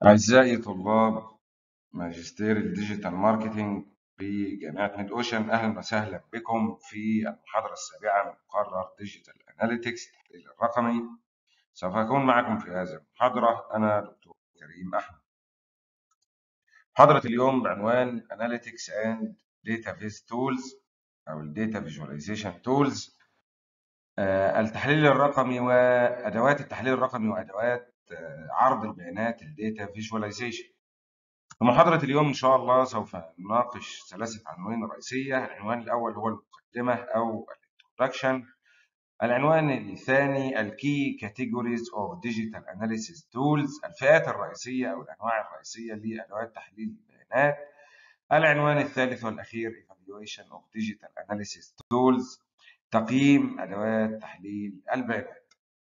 أعزائي طلاب ماجستير الديجيتال ماركتينج في جامعة ميد أوشن أهلا وسهلا بكم في المحاضرة السابعة من مقرر ديجيتال أناليتكس التحليل الرقمي سوف أكون معكم في هذه المحاضرة أنا دكتور كريم أحمد محاضرة اليوم بعنوان Analytics and Database Tools أو الداتا فيجواليزيشن تولز التحليل الرقمي وأدوات التحليل الرقمي وأدوات عرض البيانات الداتا فيجواليزيشن في محاضرة اليوم إن شاء الله سوف نناقش ثلاثة عناوين رئيسية العنوان الأول هو المقدمة أو الانترودكشن العنوان الثاني الكي كاتيجوريز اوف ديجيتال اناليسيس تولز الفئات الرئيسية أو الأنواع الرئيسية لأدوات تحليل البيانات العنوان الثالث والأخير Evaluation of Digital Analysis Tools تقييم أدوات تحليل البيانات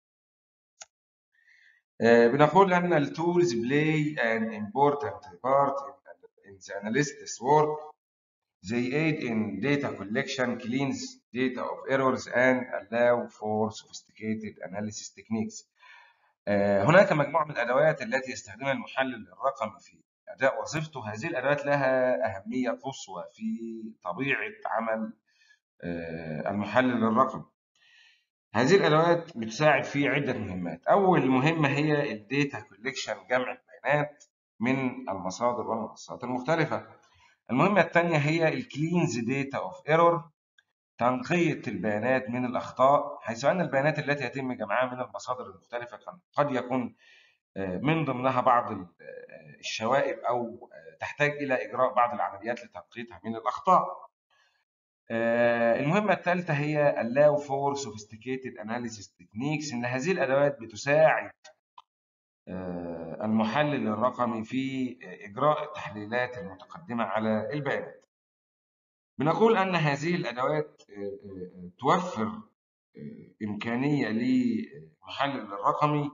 بنقول أن التولز play an important part in the analyst's work. They aid in data collection, cleans data of errors, and allow for sophisticated analysis techniques. هناك مجموعة من الأدوات التي يستخدمها المحلل الرقمي في أداء وظيفته. هذه الأدوات لها أهمية قصوى في طبيعة عمل المحلل الرقمي. هذه الادوات بتساعد في عده مهمات اول مهمه هي الداتا كوليكشن جمع البيانات من المصادر والمنصات المختلفه المهمه الثانيه هي الكلينز داتا اوف ايرور تنقيه البيانات من الاخطاء حيث ان البيانات التي يتم جمعها من المصادر المختلفه قد يكون من ضمنها بعض الشوائب او تحتاج الى اجراء بعض العمليات لتنقيتها من الاخطاء المهمة الثالثة هي allow for sophisticated analysis techniques إن هذه الأدوات بتساعد المحلل الرقمي في إجراء التحليلات المتقدمة على البيانات. بنقول أن هذه الأدوات توفر إمكانية للمحلل الرقمي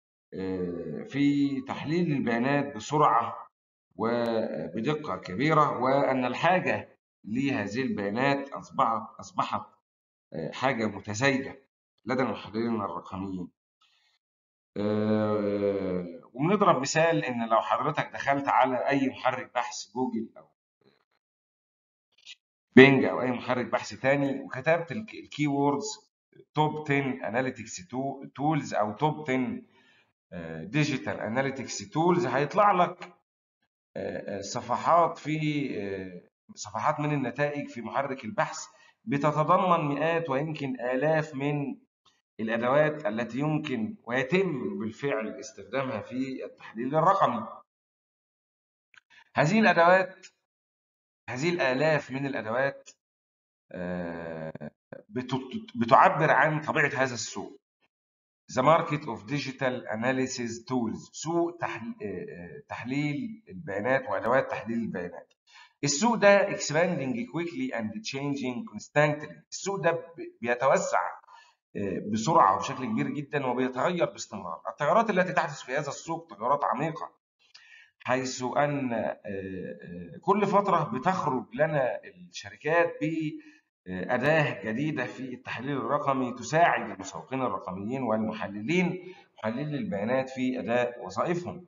في تحليل البيانات بسرعة وبدقة كبيرة وأن الحاجة لهذه البيانات أصبحت أصبحت حاجة متزايدة لدى المحللين الرقميين. وبنضرب مثال إن لو حضرتك دخلت على أي محرك بحث جوجل أو بينج أو أي محرك بحث تاني وكتبت الكي ووردز توب 10 اناليتكس تولز أو توب 10 ديجيتال اناليتكس تولز هيطلع لك صفحات في صفحات من النتائج في محرك البحث بتتضمن مئات ويمكن آلاف من الأدوات التي يمكن ويتم بالفعل استخدامها في التحليل الرقمي. هذه الأدوات هذه الآلاف من الأدوات بتعبر عن طبيعة هذا السوق. The market of digital analysis tools سوق تحليل البيانات وأدوات تحليل البيانات. السوق ده expanding quickly and changing constantly السوق ده بيتوسع بسرعة وبشكل كبير جدا وبيتغير باستمرار التغيرات التي تحدث في هذا السوق تغيرات عميقة حيث أن كل فترة بتخرج لنا الشركات بأداة جديدة في التحليل الرقمي تساعد المسوقين الرقميين والمحللين محللي البيانات في أداء وظائفهم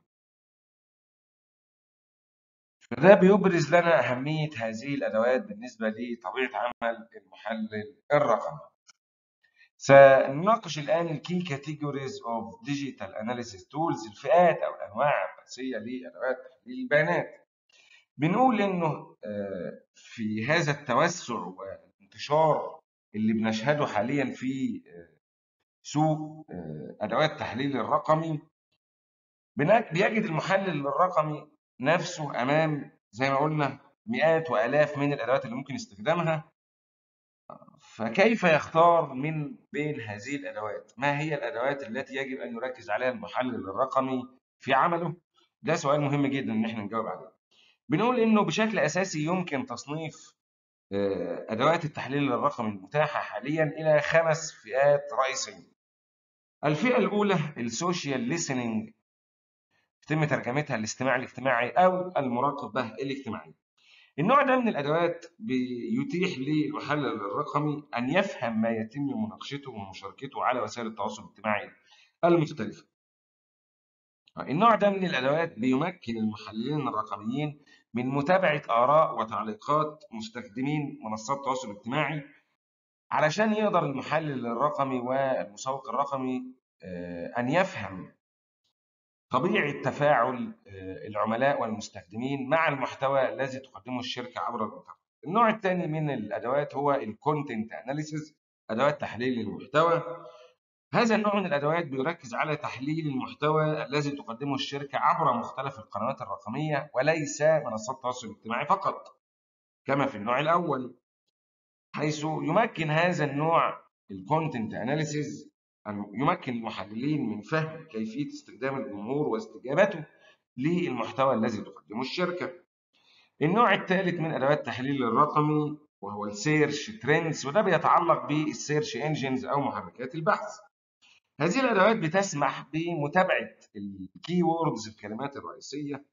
فده بيبرز لنا أهمية هذه الأدوات بالنسبة لطبيعة عمل المحلل الرقمي. سنناقش الآن الكي كاتيجوريز اوف ديجيتال اناليسيس تولز الفئات أو الأنواع الرئيسية لأدوات تحليل البيانات. بنقول إنه في هذا التوسع والانتشار اللي بنشهده حاليا في سوق أدوات التحليل الرقمي بيجد المحلل الرقمي نفسه امام زي ما قلنا مئات والاف من الادوات اللي ممكن استخدامها فكيف يختار من بين هذه الادوات ما هي الادوات التي يجب ان يركز عليها المحلل الرقمي في عمله ده سؤال مهم جدا ان احنا نجاوب عليه بنقول انه بشكل اساسي يمكن تصنيف ادوات التحليل الرقمي المتاحه حاليا الى خمس فئات رئيسيه الفئه الاولى السوشيال ليسننج يتم ترجمتها الاستماع الاجتماعي او المراقبه الاجتماعيه. النوع ده من الادوات بيتيح للمحلل الرقمي ان يفهم ما يتم مناقشته ومشاركته على وسائل التواصل الاجتماعي المختلفه. النوع ده من الأدوات بيمكن المحللين الرقميين من متابعة آراء وتعليقات مستخدمين منصات التواصل الاجتماعي علشان يقدر المحلل الرقمي والمسوق الرقمي أن يفهم طبيعة تفاعل العملاء والمستخدمين مع المحتوى الذي تقدمه الشركة عبر الإنترنت. النوع الثاني من الأدوات هو الكونتنت أناليسيز أدوات تحليل المحتوى هذا النوع من الأدوات بيركز على تحليل المحتوى الذي تقدمه الشركة عبر مختلف القنوات الرقمية وليس منصات التواصل الاجتماعي فقط كما في النوع الأول حيث يمكن هذا النوع الكونتنت اناليسيز أن يمكن المحللين من فهم كيفية استخدام الجمهور واستجابته للمحتوى الذي تقدمه الشركة. النوع الثالث من أدوات التحليل الرقمي وهو السيرش ترندز وده بيتعلق بالسيرش انجنز أو محركات البحث. هذه الأدوات بتسمح بمتابعة الكي ووردز الكلمات الرئيسية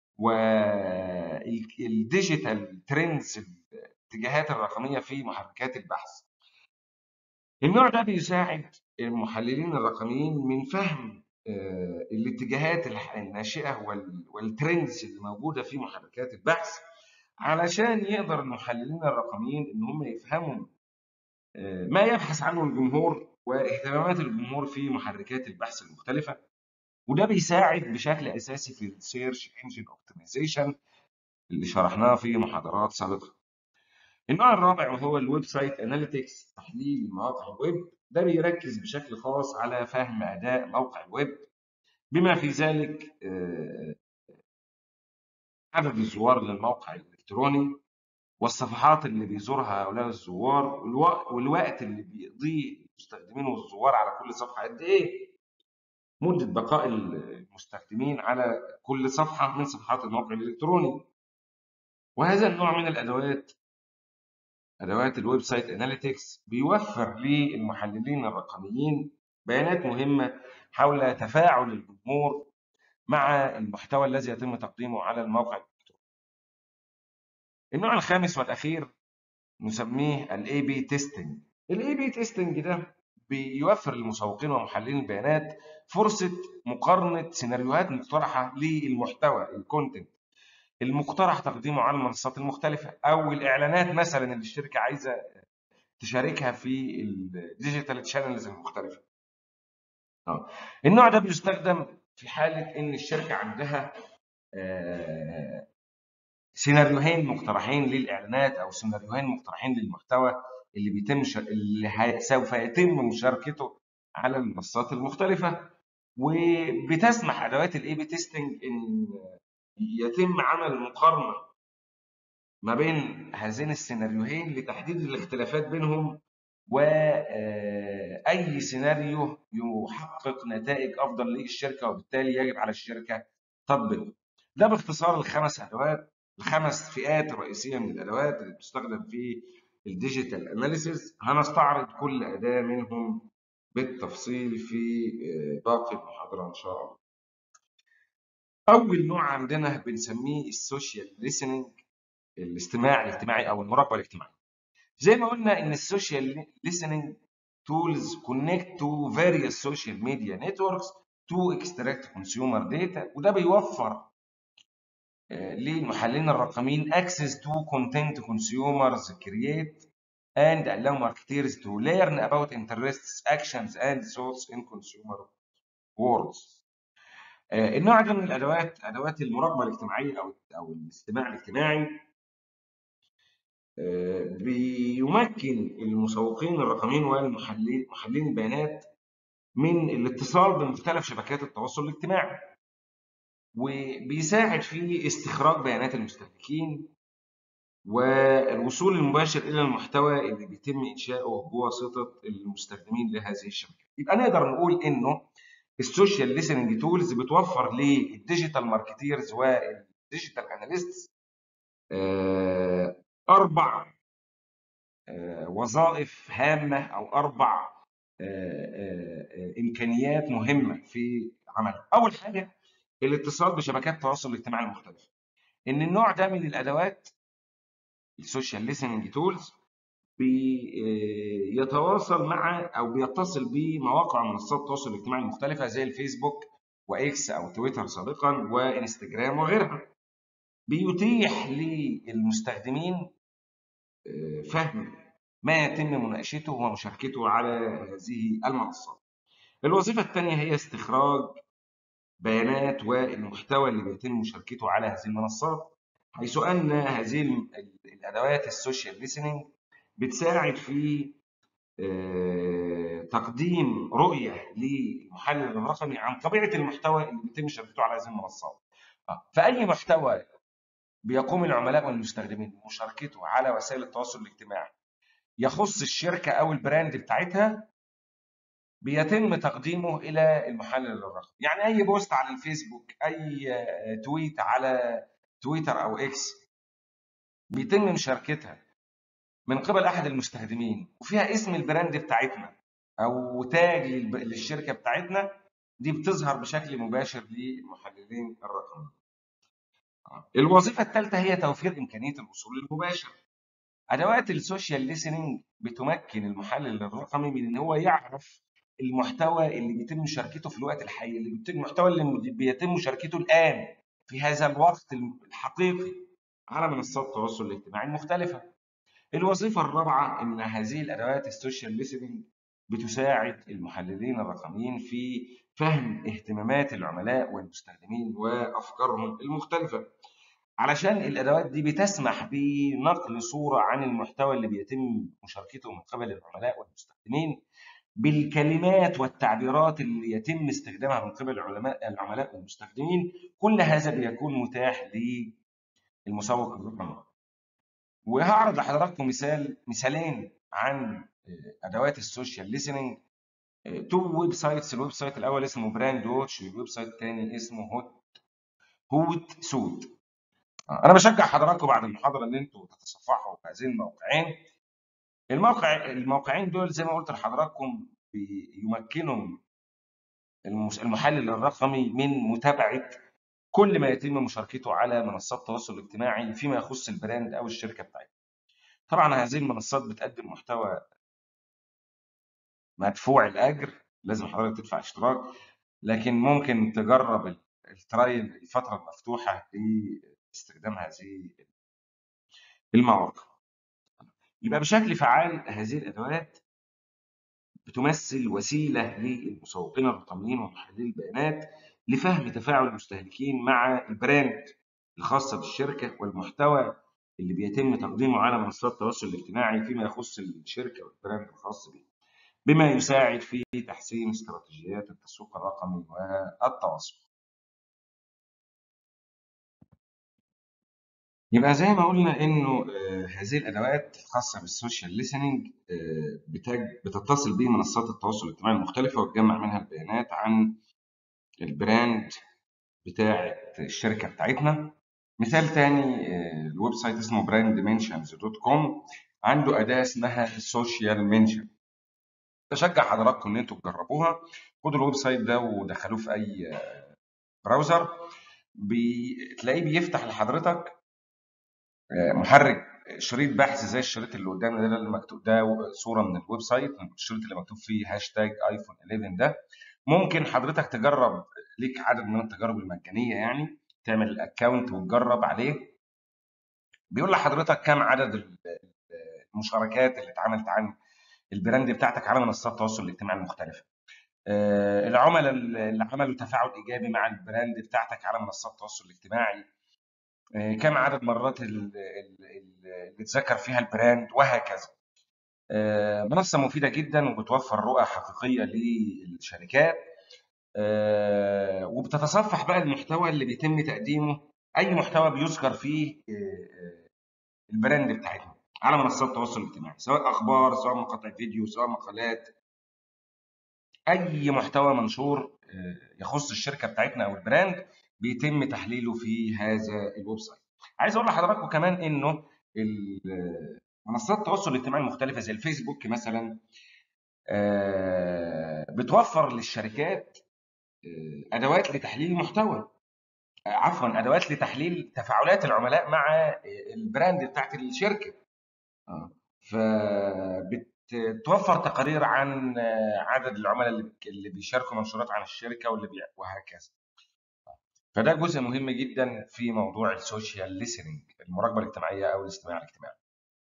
والديجيتال ترندز الاتجاهات الرقمية في محركات البحث. النوع ده بيساعد المحللين الرقميين من فهم الاتجاهات الناشئة والترندز اللي موجودة في محركات البحث علشان يقدر المحللين الرقميين ان هم يفهموا ما يبحث عنه الجمهور واهتمامات الجمهور في محركات البحث المختلفة وده بيساعد بشكل اساسي في السيرش انجن اوبتمايزيشن اللي شرحناه في محاضرات سابقة. النوع الرابع وهو الويب سايت اناليتكس تحليل مواقع الويب ده بيركز بشكل خاص على فهم اداء موقع الويب بما في ذلك عدد الزوار للموقع الالكتروني والصفحات اللي بيزورها هؤلاء الزوار والوقت اللي بيقضيه المستخدمين والزوار على كل صفحه قد ايه مده بقاء المستخدمين على كل صفحه من صفحات الموقع الالكتروني وهذا النوع من الادوات ادوات الويب سايت اناليتكس بيوفر للمحللين الرقميين بيانات مهمه حول تفاعل الجمهور مع المحتوى الذي يتم تقديمه على الموقع الالكتروني. النوع الخامس والاخير نسميه الاي بي تيستنج. الاي بي تيستنج ده بيوفر للمسوقين ومحللين البيانات فرصه مقارنه سيناريوهات مقترحه للمحتوى الكونتنت المقترح تقديمه على المنصات المختلفة أو الإعلانات مثلا اللي الشركة عايزة تشاركها في الديجيتال تشانلز المختلفة. أه. النوع ده بيستخدم في حالة إن الشركة عندها آه سيناريوهين مقترحين للإعلانات أو سيناريوهين مقترحين للمحتوى اللي بيتم ش... اللي سوف يتم مشاركته على المنصات المختلفة وبتسمح أدوات الإي بي تيستنج إن يتم عمل مقارنة ما بين هذين السيناريوهين لتحديد الاختلافات بينهم وأي سيناريو يحقق نتائج أفضل للشركة وبالتالي يجب على الشركة تطبيقه. ده باختصار الخمس أدوات الخمس فئات الرئيسية من الأدوات اللي بتستخدم في الديجيتال أناليسيز هنستعرض كل أداة منهم بالتفصيل في باقي المحاضرة إن شاء الله. أول نوع عندنا بنسميه السوشيال ليسننج الاستماع الاجتماعي أو المراقبة الاجتماعية. زي ما قلنا إن السوشيال ليسننج tools connect to various social media networks to extract consumer data وده بيوفر للمحللين الرقميين access to content consumers create and allow marketers to learn about interests, actions and thoughts in consumer worlds. النوع ده من الادوات ادوات المراقبه الاجتماعيه او او الاستماع الاجتماعي بيمكن المسوقين الرقميين والمحللين محللين البيانات من الاتصال بمختلف شبكات التواصل الاجتماعي وبيساعد في استخراج بيانات المستهلكين والوصول المباشر الى المحتوى اللي بيتم انشاؤه بواسطه المستخدمين لهذه الشبكات يبقى نقدر نقول انه السوشيال ليسننج تولز بتوفر للديجيتال ماركتيرز والديجيتال اناليستس اربع وظائف هامه او اربع امكانيات مهمه في عملها اول حاجه الاتصال بشبكات التواصل الاجتماعي المختلفه ان النوع ده من الادوات السوشيال ليسننج تولز بيتواصل مع او بيتصل بمواقع ومنصات التواصل الاجتماعي المختلفه زي الفيسبوك واكس او تويتر سابقا وانستجرام وغيرها بيتيح للمستخدمين فهم ما يتم مناقشته ومشاركته على هذه المنصات. الوظيفة الثانية هي استخراج بيانات والمحتوى اللي بيتم مشاركته على هذه المنصات حيث أن هذه الأدوات السوشيال ليسننج بتساعد في آه، تقديم رؤية للمحلل الرقمي عن طبيعة المحتوى اللي بيتم مشاركته على هذه المنصات. آه، فأي محتوى بيقوم العملاء والمستخدمين بمشاركته على وسائل التواصل الاجتماعي يخص الشركة أو البراند بتاعتها بيتم تقديمه إلى المحلل الرقمي يعني أي بوست على الفيسبوك أي تويت على تويتر أو إكس بيتم مشاركتها من قبل أحد المستخدمين وفيها اسم البراند بتاعتنا أو تاج للشركة بتاعتنا دي بتظهر بشكل مباشر للمحللين الرقميين الوظيفة الثالثة هي توفير إمكانية الوصول المباشر أدوات السوشيال ليسننج بتمكن المحلل الرقمي من إن هو يعرف المحتوى اللي بيتم مشاركته في الوقت الحالي اللي بيتم المحتوى اللي بيتم مشاركته الآن في هذا الوقت الحقيقي على منصات التواصل الاجتماعي المختلفة الوظيفة الرابعة إن هذه الأدوات السوشيال ليسننج بتساعد المحللين الرقميين في فهم اهتمامات العملاء والمستخدمين وأفكارهم المختلفة علشان الادوات دي بتسمح بنقل صوره عن المحتوى اللي بيتم مشاركته من قبل العملاء والمستخدمين بالكلمات والتعبيرات اللي يتم استخدامها من قبل العلماء العملاء والمستخدمين كل هذا بيكون متاح للمسوق الرقمي وهعرض لحضراتكم مثال مثالين عن ادوات السوشيال ليسننج تو ويب سايتس الويب سايت الاول اسمه براند ووتش والويب سايت الثاني اسمه هوت هوت سود انا بشجع حضراتكم بعد المحاضره ان انتوا تتصفحوا في هذين الموقعين الموقع الموقعين دول زي ما قلت لحضراتكم بيمكنوا المحلل الرقمي من متابعه كل ما يتم مشاركته على منصات التواصل الاجتماعي فيما يخص البراند او الشركه بتاعتها. طبعا هذه المنصات بتقدم محتوى مدفوع الاجر لازم حضرتك تدفع اشتراك لكن ممكن تجرب الترايل الفتره المفتوحه استخدام هذه المواقع يبقى بشكل فعال هذه الادوات بتمثل وسيله للمسوقين الرقميين ومحللي البيانات لفهم تفاعل المستهلكين مع البراند الخاصه بالشركه والمحتوى اللي بيتم تقديمه على منصات التواصل الاجتماعي فيما يخص الشركه والبراند الخاص به بما يساعد في تحسين استراتيجيات التسويق الرقمي والتواصل يبقى زي ما قلنا انه آه، هذه الادوات الخاصه بالسوشيال ليسننج آه، بتتصل بمنصات التواصل الاجتماعي المختلفه وتجمع منها البيانات عن البراند بتاع الشركه بتاعتنا مثال تاني آه، الويب سايت اسمه براند منشنز دوت كوم عنده اداه اسمها سوشيال منشن بشجع حضراتكم ان انتوا تجربوها خدوا الويب سايت ده ودخلوه في اي براوزر بتلاقيه بيفتح لحضرتك آه، محرك شريط بحث زي الشريط اللي قدامنا ده اللي مكتوب ده صوره من الويب سايت الشريط اللي مكتوب فيه هاشتاج ايفون 11 ده ممكن حضرتك تجرب ليك عدد من التجارب المجانيه يعني تعمل الاكونت وتجرب عليه بيقول لحضرتك كم عدد المشاركات اللي اتعملت عن البراند بتاعتك على منصات التواصل الاجتماعي المختلفه آه، العملاء اللي عملوا تفاعل ايجابي مع البراند بتاعتك على منصات التواصل الاجتماعي آه، كم عدد مرات اللي اتذكر فيها البراند وهكذا آه، منصة مفيدة جدا وبتوفر رؤى حقيقية للشركات آه، وبتتصفح بقى المحتوى اللي بيتم تقديمه أي محتوى بيذكر فيه البراند بتاعتنا على منصات التواصل الاجتماعي سواء أخبار سواء مقاطع فيديو سواء مقالات أي محتوى منشور يخص الشركة بتاعتنا أو البراند بيتم تحليله في هذا الويب سايت. عايز اقول لحضراتكم كمان انه منصات التواصل الاجتماعي المختلفه زي الفيسبوك مثلا آه، بتوفر للشركات آه، ادوات لتحليل المحتوى آه، عفوا ادوات لتحليل تفاعلات العملاء مع البراند بتاعت الشركه ف توفر تقارير عن عدد العملاء اللي بيشاركوا منشورات عن الشركه واللي بي... وهكذا. فده جزء مهم جدا في موضوع السوشيال ليسننج المراقبه الاجتماعيه او الاستماع الاجتماعي.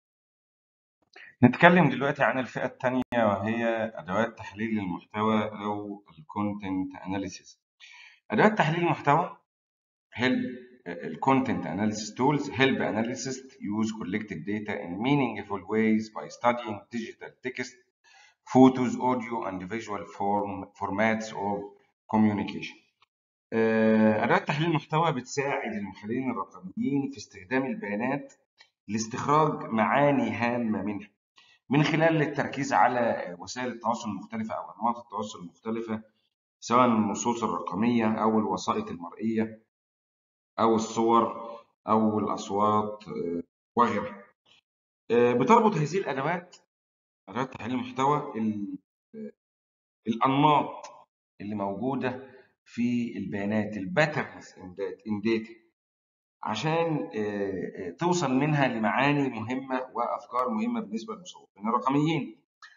نتكلم دلوقتي عن الفئه الثانيه وهي ادوات تحليل المحتوى او الكونتنت اناليسيس. ادوات تحليل المحتوى help الكونتنت اناليسيس تولز help analysts use collected data in meaningful ways by studying digital text, photos, audio and visual form formats of communication. أدوات تحليل المحتوى بتساعد المحللين الرقميين في استخدام البيانات لاستخراج معاني هامة منها من خلال التركيز على وسائل التواصل المختلفة أو أنماط التواصل المختلفة سواء النصوص الرقمية أو الوسائط المرئية أو الصور أو الأصوات وغيرها. بتربط هذه الأدوات أدوات تحليل المحتوى الأنماط اللي موجودة في البيانات الباترنز ان داتا عشان توصل منها لمعاني مهمة وأفكار مهمة بالنسبة للمصورين الرقميين.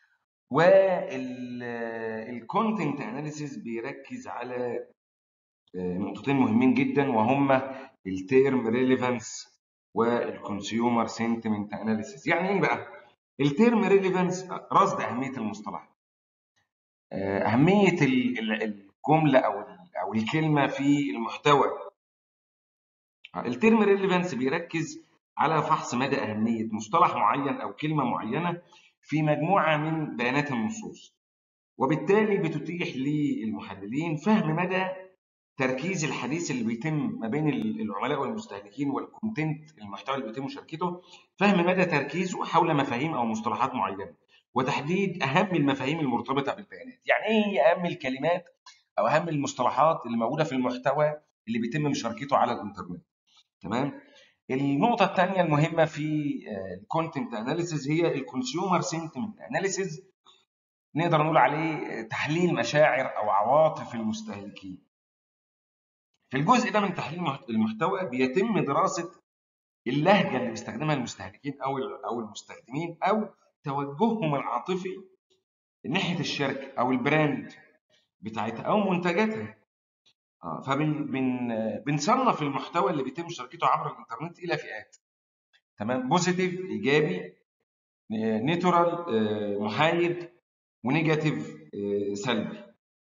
والكونتنت اناليسيس بيركز على نقطتين مهمين جدا وهما التيرم ريليفانس والكونسيومر سنتمنت اناليسيس يعني ايه بقى التيرم ريليفانس رصد اهميه المصطلح اهميه الجمله او او الكلمه في المحتوى التيرم ريليفانس بيركز على فحص مدى اهميه مصطلح معين او كلمه معينه في مجموعه من بيانات النصوص وبالتالي بتتيح للمحللين فهم مدى تركيز الحديث اللي بيتم ما بين العملاء والمستهلكين والكونتنت المحتوى اللي بيتم مشاركته فهم مدى تركيزه حول مفاهيم او مصطلحات معينه وتحديد اهم المفاهيم المرتبطه بالبيانات يعني ايه هي اهم الكلمات او اهم المصطلحات اللي موجوده في المحتوى اللي بيتم مشاركته على الانترنت تمام النقطة الثانية المهمة في الكونتنت اناليسيز هي الكونسيومر سنتمنت اناليسيز نقدر نقول عليه تحليل مشاعر او عواطف المستهلكين في الجزء ده من تحليل المحتوى بيتم دراسة اللهجة اللي بيستخدمها المستهلكين أو أو المستخدمين أو توجههم العاطفي ناحية الشركة أو البراند بتاعتها أو منتجاتها. آه فبن بن بنصنف المحتوى اللي بيتم مشاركته عبر الإنترنت إلى فئات. تمام بوزيتيف إيجابي نيتورال محايد ونيجاتيف سلبي.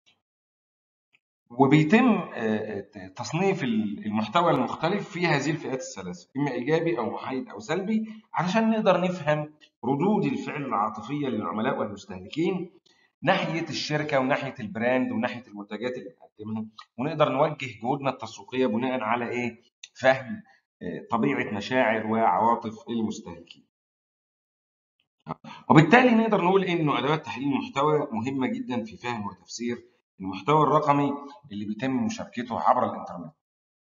وبيتم تصنيف المحتوى المختلف في هذه الفئات الثلاثة إما إيجابي أو محايد أو سلبي علشان نقدر نفهم ردود الفعل العاطفية للعملاء والمستهلكين ناحية الشركة وناحية البراند وناحية المنتجات اللي بنقدمها ونقدر نوجه جهودنا التسويقية بناء على إيه؟ فهم طبيعة مشاعر وعواطف المستهلكين. وبالتالي نقدر نقول إنه أدوات تحليل المحتوى مهمة جدا في فهم وتفسير المحتوى الرقمي اللي بيتم مشاركته عبر الانترنت.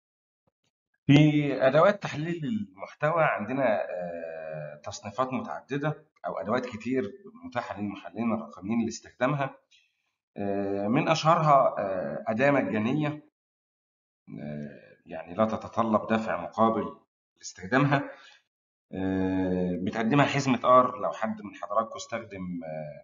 في ادوات تحليل المحتوى عندنا تصنيفات متعدده او ادوات كتير متاحه للمحللين الرقميين لاستخدامها من اشهرها اداه مجانيه يعني لا تتطلب دفع مقابل لاستخدامها بتقدمها حزمه ار لو حد من حضراتكم استخدم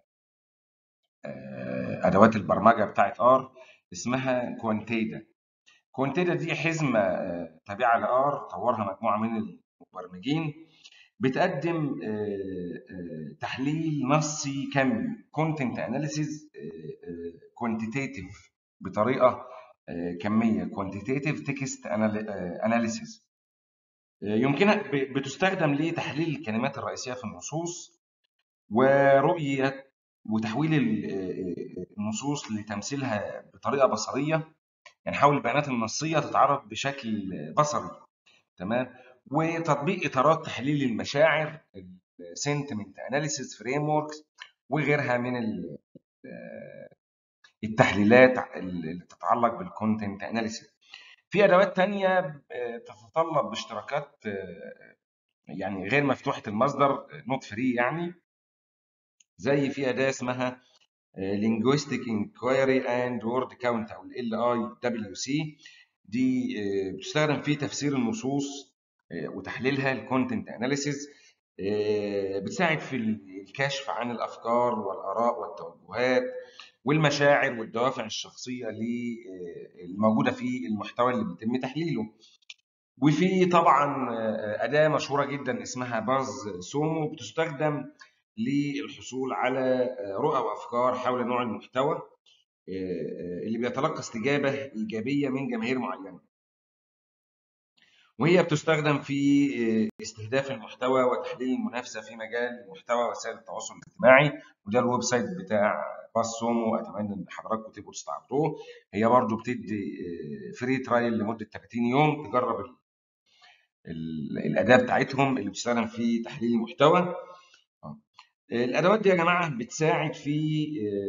ادوات البرمجه بتاعت ار اسمها كوانتيدا كوانتيدا دي حزمه تابعه لار طورها مجموعه من المبرمجين بتقدم تحليل نصي كمي كونتنت اناليسيز كوانتيتيف بطريقه كميه كوانتيتيف تكست اناليسيز يمكن بتستخدم لتحليل الكلمات الرئيسيه في النصوص ورؤيه وتحويل النصوص لتمثيلها بطريقه بصريه يعني حول البيانات النصيه تتعرض بشكل بصري تمام وتطبيق اطارات تحليل المشاعر سنتمنت اناليسيس فريم وركس وغيرها من التحليلات اللي تتعلق بالكونتنت اناليسيس في ادوات تانية تتطلب اشتراكات يعني غير مفتوحه المصدر نوت فري يعني زي في اداه اسمها linguistic inquiry and word count او ال LIWC دي بتستخدم في تفسير النصوص وتحليلها الكونتنت اناليسيز بتساعد في الكشف عن الافكار والاراء والتوجهات والمشاعر والدوافع الشخصيه الموجوده في المحتوى اللي بيتم تحليله وفي طبعا اداه مشهوره جدا اسمها باز سومو بتستخدم للحصول على رؤى وافكار حول نوع المحتوى اللي بيتلقى استجابه ايجابيه من جماهير معينه وهي بتستخدم في استهداف المحتوى وتحليل المنافسه في مجال محتوى وسائل التواصل الاجتماعي وده الويب سايت بتاع باس سومو اتمنى ان حضراتكم تبقوا تستعرضوه هي برضو بتدي فري ترايل لمده 30 يوم تجرب الاداه بتاعتهم اللي بتستخدم في تحليل المحتوى الادوات دي يا جماعه بتساعد في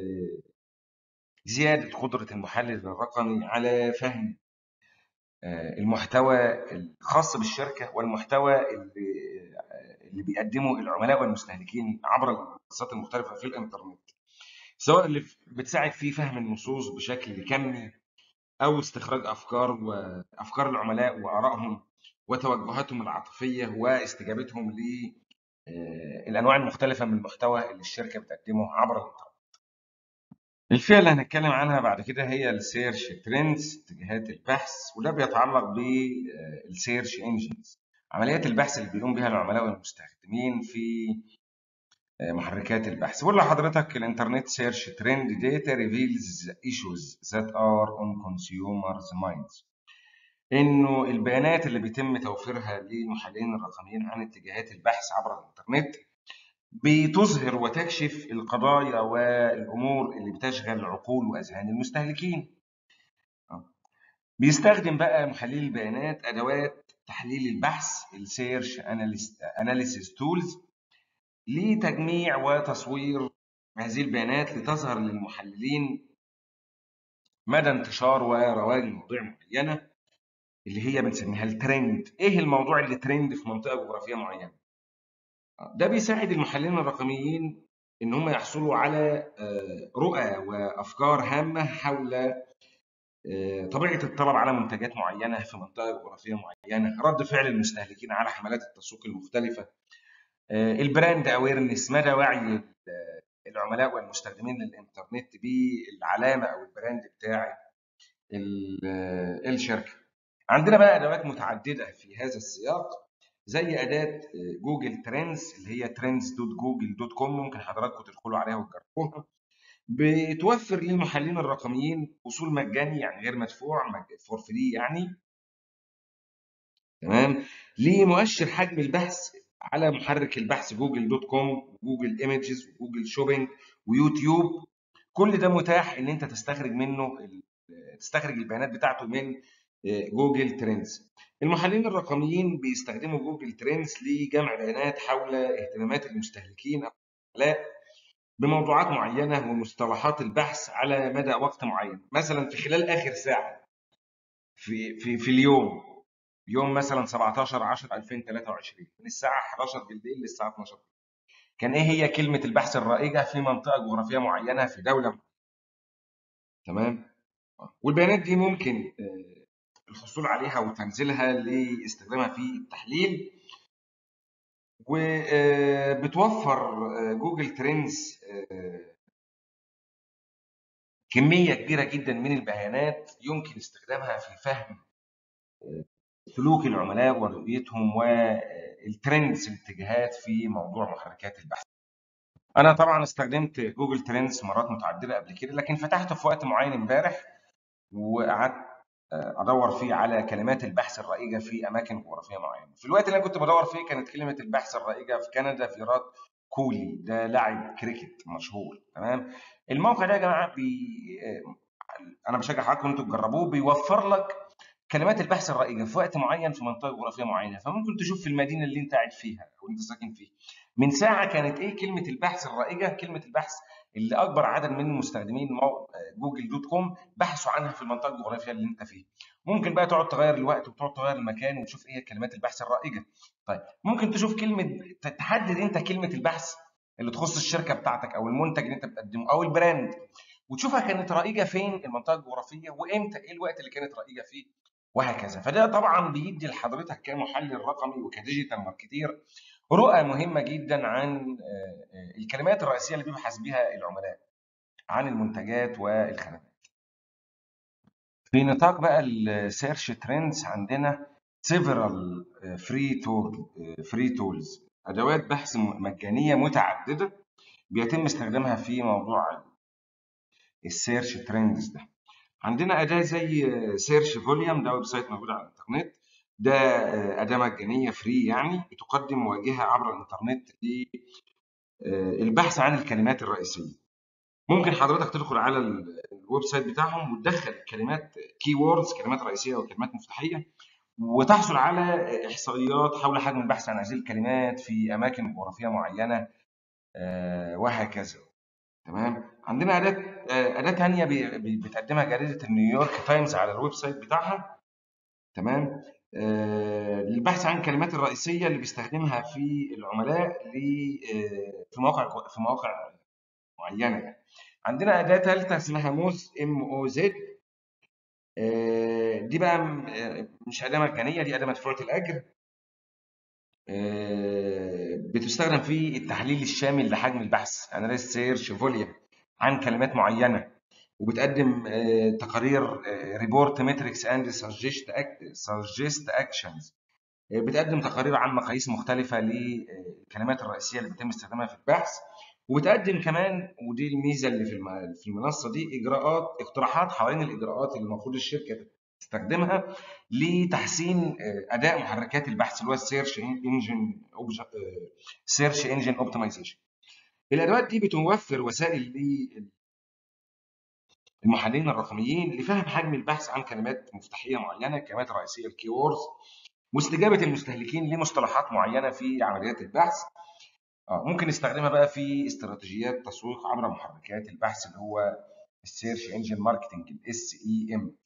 زياده قدره المحلل الرقمي على فهم المحتوى الخاص بالشركه والمحتوى اللي اللي بيقدمه العملاء والمستهلكين عبر المنصات المختلفه في الانترنت سواء اللي بتساعد في فهم النصوص بشكل كمي او استخراج افكار وافكار العملاء وارائهم وتوجهاتهم العاطفيه واستجابتهم للانواع المختلفه من المحتوى اللي الشركه بتقدمه عبر الانترنت. الفئه اللي هنتكلم عنها بعد كده هي السيرش ترندز اتجاهات البحث وده بيتعلق بالسيرش انجنز عمليات البحث اللي بيقوم بها العملاء والمستخدمين في محركات البحث بقول لحضرتك الانترنت سيرش ترند داتا ريفيلز ايشوز ذات ار اون كونسيومرز مايندز انه البيانات اللي بيتم توفيرها للمحللين الرقميين عن اتجاهات البحث عبر الانترنت بتظهر وتكشف القضايا والامور اللي بتشغل عقول واذهان المستهلكين بيستخدم بقى محللي البيانات ادوات تحليل البحث السيرش اناليسيس تولز لتجميع وتصوير هذه البيانات لتظهر للمحللين مدى انتشار ورواج مواضيع معينه اللي هي بنسميها الترند ايه الموضوع اللي ترند في منطقه جغرافيه معينه ده بيساعد المحللين الرقميين ان هم يحصلوا على رؤى وافكار هامه حول طبيعه الطلب على منتجات معينه في منطقه جغرافيه معينه رد فعل المستهلكين على حملات التسويق المختلفه البراند اويرنس مدى وعي العملاء والمستخدمين للانترنت بالعلامه او البراند بتاع الشركه عندنا بقى ادوات متعدده في هذا السياق زي اداه جوجل ترندز اللي هي ترندز دوت جوجل دوت كوم ممكن حضراتكم تدخلوا عليها وتجربوها بتوفر للمحللين الرقميين وصول مجاني يعني غير مدفوع فور فري يعني تمام لمؤشر حجم البحث على محرك البحث جوجل دوت كوم وجوجل ايمجز وجوجل شوبينج ويوتيوب كل ده متاح ان انت تستخرج منه تستخرج البيانات بتاعته من جوجل ترندز المحللين الرقميين بيستخدموا جوجل ترندز لجمع بيانات حول اهتمامات المستهلكين او العملاء بموضوعات معينه ومصطلحات البحث على مدى وقت معين مثلا في خلال اخر ساعه في في في اليوم يوم مثلا 17 10 2023 من الساعه 11 بالليل للساعه 12 كان ايه هي كلمه البحث الرائجه في منطقه جغرافيه معينه في دوله معينة. تمام والبيانات دي ممكن الحصول عليها وتنزيلها لاستخدامها في التحليل وبتوفر جوجل ترندز كميه كبيره جدا من البيانات يمكن استخدامها في فهم سلوك العملاء ورؤيتهم والترندز الاتجاهات في موضوع محركات البحث. انا طبعا استخدمت جوجل ترندز مرات متعدده قبل كده لكن فتحته في وقت معين امبارح وقعدت ادور فيه على كلمات البحث الرائجه في اماكن جغرافيه معينه. في الوقت اللي انا كنت بدور فيه كانت كلمه البحث الرائجه في كندا فيرات كولي ده لاعب كريكت مشهور تمام الموقع ده يا جماعه بي... انا بشجع حضراتكم انتوا تجربوه بيوفر لك كلمات البحث الرائجه في وقت معين في منطقه جغرافيه معينه فممكن تشوف في المدينه اللي انت قاعد فيها او انت ساكن فيها من ساعه كانت ايه كلمه البحث الرائجه كلمه البحث اللي اكبر عدد من مستخدمين جوجل دوت كوم بحثوا عنها في المنطقه الجغرافيه اللي انت فيها ممكن بقى تقعد تغير الوقت وتقعد تغير المكان وتشوف ايه كلمات البحث الرائجه طيب ممكن تشوف كلمه تحدد انت كلمه البحث اللي تخص الشركه بتاعتك او المنتج اللي انت بتقدمه او البراند وتشوفها كانت رائجه فين المنطقه الجغرافيه وامتى ايه الوقت اللي كانت رائجه فيه وهكذا فده طبعا بيدي لحضرتك كمحلل رقمي وكديجيتال ماركتير رؤى مهمة جدا عن الكلمات الرئيسية اللي بيبحث بها العملاء عن المنتجات والخدمات. في نطاق بقى السيرش ترندز عندنا several free tool free tools ادوات بحث مجانيه متعدده بيتم استخدامها في موضوع السيرش ترندز ده عندنا اداه زي سيرش فوليوم ده ويب سايت موجود على الانترنت ده اداه مجانيه فري يعني بتقدم واجهه عبر الانترنت للبحث عن الكلمات الرئيسيه ممكن حضرتك تدخل على الويب سايت بتاعهم وتدخل كلمات كي ووردز كلمات رئيسيه وكلمات مفتاحيه وتحصل على احصائيات حول حجم البحث عن هذه الكلمات في اماكن جغرافيه معينه وهكذا تمام عندنا اداه اداه ثانيه بتقدمها جريده نيويورك تايمز على الويب سايت بتاعها تمام للبحث عن الكلمات الرئيسيه اللي بيستخدمها في العملاء في مواقع في مواقع معينه يعني عندنا اداه ثالثه اسمها موز ام او زد دي بقى مش اداه مجانيه دي اداه مدفوعه الاجر بتستخدم في التحليل الشامل لحجم البحث اناليز سيرش فوليوم عن كلمات معينه وبتقدم تقارير ريبورت ماتريكس اند سجست اكشنز بتقدم تقارير عن مقاييس مختلفه للكلمات الرئيسيه اللي بيتم استخدامها في البحث وبتقدم كمان ودي الميزه اللي في المنصه دي اجراءات اقتراحات حوالين الاجراءات اللي المفروض الشركه تستخدمها لتحسين اداء محركات البحث اللي هو السيرش انجن سيرش انجن اوبتمايزيشن الادوات دي بتوفر وسائل للمحللين الرقميين لفهم حجم البحث عن كلمات مفتاحيه معينه كلمات رئيسيه الكيوردز واستجابه المستهلكين لمصطلحات معينه في عمليات البحث ممكن نستخدمها بقى في استراتيجيات تسويق عبر محركات البحث اللي هو السيرش انجن ماركتنج الاس اي ام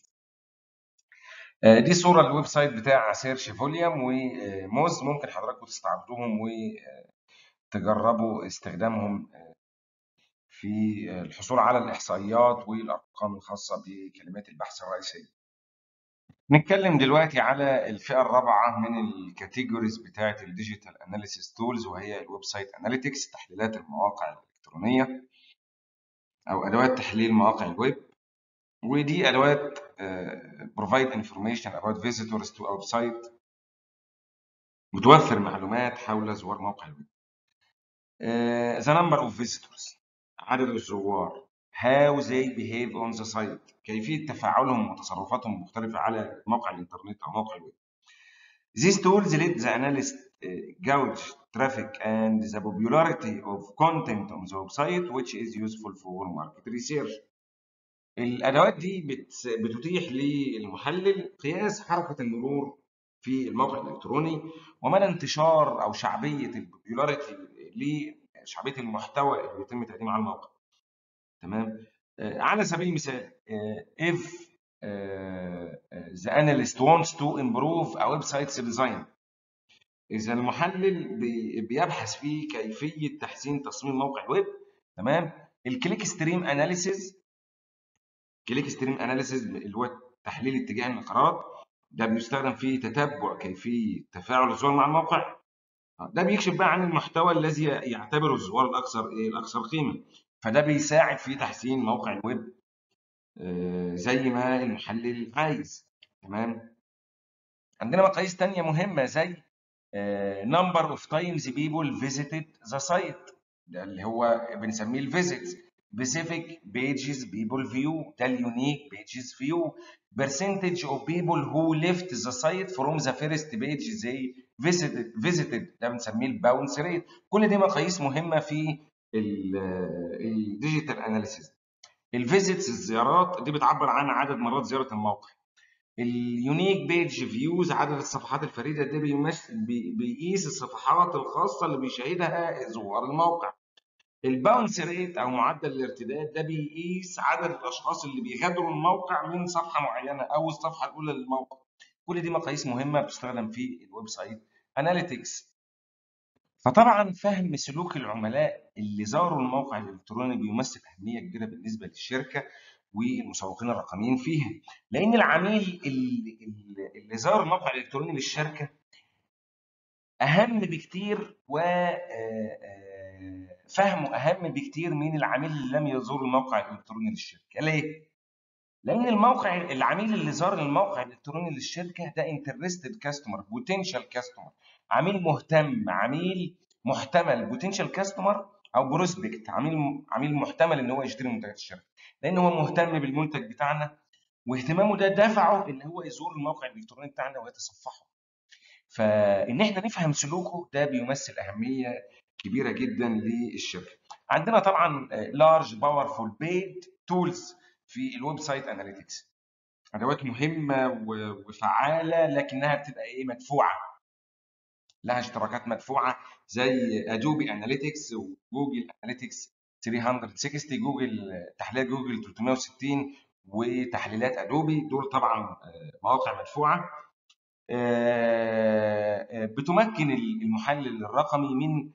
دي صوره الويب سايت بتاع سيرش فوليوم وموز ممكن حضراتكم تستعرضوهم وتجربوا استخدامهم في الحصول على الاحصائيات والارقام الخاصه بكلمات البحث الرئيسيه نتكلم دلوقتي على الفئه الرابعه من الكاتيجوريز بتاعه الديجيتال اناليسيس تولز وهي الويب سايت اناليتكس تحليلات المواقع الالكترونيه او ادوات تحليل مواقع الويب ودي ادوات provide information about visitors to our site بتوفر معلومات حول زوار موقع الويب the number of visitors عدد الزوار how they behave on the site كيفية تفاعلهم وتصرفاتهم المختلفة على موقع الإنترنت أو موقع الويب. These tools let the analyst gauge traffic and the popularity of content on the website which is useful for market research. الأدوات دي بتتيح للمحلل قياس حركة المرور في الموقع الإلكتروني ومدى انتشار أو شعبية البوبيولاريتي لشعبية المحتوى اللي بيتم تقديمه على الموقع. تمام؟ على سبيل المثال if the analyst wants to improve a website's design إذا المحلل بيبحث في كيفية تحسين تصميم موقع الويب تمام الكليك ستريم اناليسيز كليك ستريم اناليسيز اللي هو تحليل اتجاه النقرات ده بيستخدم في تتبع كيفية تفاعل الزوار مع الموقع ده بيكشف بقى عن المحتوى الذي يعتبره الزوار الأكثر إيه الأكثر قيمة فده بيساعد في تحسين موقع الويب زي ما المحلل عايز تمام عندنا مقاييس تانية مهمة زي number of times people visited the site ده اللي هو بنسميه الفيزيتس specific pages people view ده اليونيك pages view percentage of people who left the site from the first page they visited visited ده بنسميه الباونس ريت كل دي مقاييس مهمة في الديجيتال اناليسيز الفيزيتس الزيارات دي بتعبر عن عدد مرات زياره الموقع اليونيك بيج فيوز عدد الصفحات الفريده ده بيمثل بيقيس الصفحات الخاصه اللي بيشاهدها زوار الموقع الباونس ريت او معدل الارتداد ده بيقيس عدد الاشخاص اللي بيغادروا الموقع من صفحه معينه او الصفحه الاولى للموقع كل دي مقاييس مهمه بتستخدم في الويب سايت اناليتكس فطبعا فهم سلوك العملاء اللي زاروا الموقع الالكتروني بيمثل اهميه كبيره بالنسبه للشركه والمسوقين الرقميين فيها لان العميل اللي, اللي زار الموقع الالكتروني للشركه اهم بكتير وفهمه اهم بكتير من العميل اللي لم يزور الموقع الالكتروني للشركه ليه لان الموقع العميل اللي زار الموقع الالكتروني للشركه ده انترستد كاستمر بوتنشال كاستمر عميل مهتم عميل محتمل بوتنشال كاستمر او بروسبكت عميل عميل محتمل ان هو يشتري منتجات الشركه لان هو مهتم بالمنتج بتاعنا واهتمامه ده دفعه ان هو يزور الموقع الالكتروني بتاعنا ويتصفحه فان احنا نفهم سلوكه ده بيمثل اهميه كبيره جدا للشركه عندنا طبعا لارج باورفول بيد تولز في الويب سايت اناليتكس ادوات مهمه وفعاله لكنها بتبقى ايه مدفوعه لها اشتراكات مدفوعه زي ادوبي اناليتكس وجوجل اناليتكس 360 جوجل تحليلات جوجل 360 وتحليلات ادوبي دول طبعا مواقع مدفوعه بتمكن المحلل الرقمي من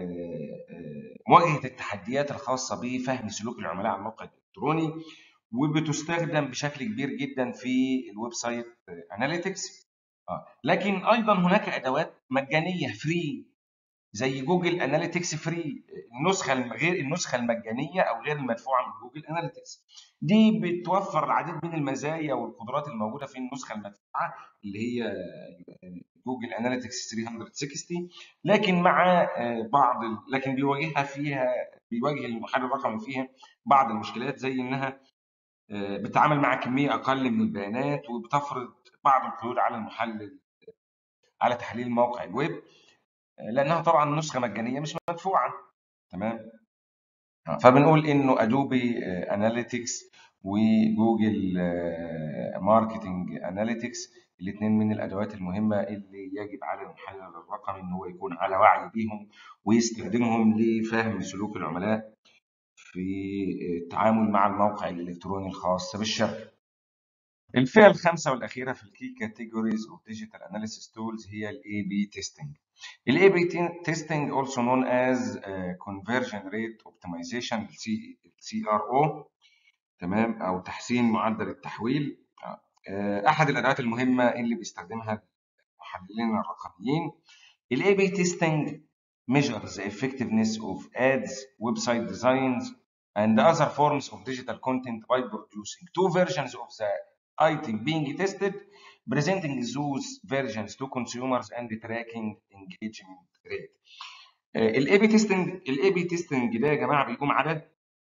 مواجهه التحديات الخاصه بفهم سلوك العملاء على الموقع الالكتروني وبتستخدم بشكل كبير جدا في الويب سايت اناليتكس لكن ايضا هناك ادوات مجانيه فري زي جوجل اناليتكس فري النسخه غير النسخه المجانيه او غير المدفوعه من جوجل اناليتكس دي بتوفر العديد من المزايا والقدرات الموجوده في النسخه المدفوعه اللي هي جوجل اناليتكس 360 لكن مع بعض لكن بيواجهها فيها بيواجه المحرر الرقمي فيها بعض المشكلات زي انها بتتعامل مع كميه اقل من البيانات وبتفرض بعض القيود على المحلل على تحليل موقع الويب لانها طبعا نسخه مجانيه مش مدفوعه تمام فبنقول انه ادوبي اناليتكس وجوجل ماركتنج اناليتكس الاثنين من الادوات المهمه اللي يجب على المحلل الرقمي ان هو يكون على وعي بيهم ويستخدمهم لفهم سلوك العملاء في التعامل مع الموقع الالكتروني الخاص بالشركه. الفئه الخامسه والاخيره في الكي كاتيجوريز اوف ديجيتال اناليسيس تولز هي الاي بي تيستنج. الاي بي تيستنج also known as conversion rate optimization سي ار او تمام او تحسين معدل التحويل احد الادوات المهمه اللي بيستخدمها المحللين الرقميين الاي بي تيستنج measures the effectiveness of ads, website designs, and other forms of digital content by producing two versions of the item being tested, presenting those versions to consumers and tracking engagement rate. الاي بي تيستنج الاي بي تيستنج ده يا جماعه بيقوم على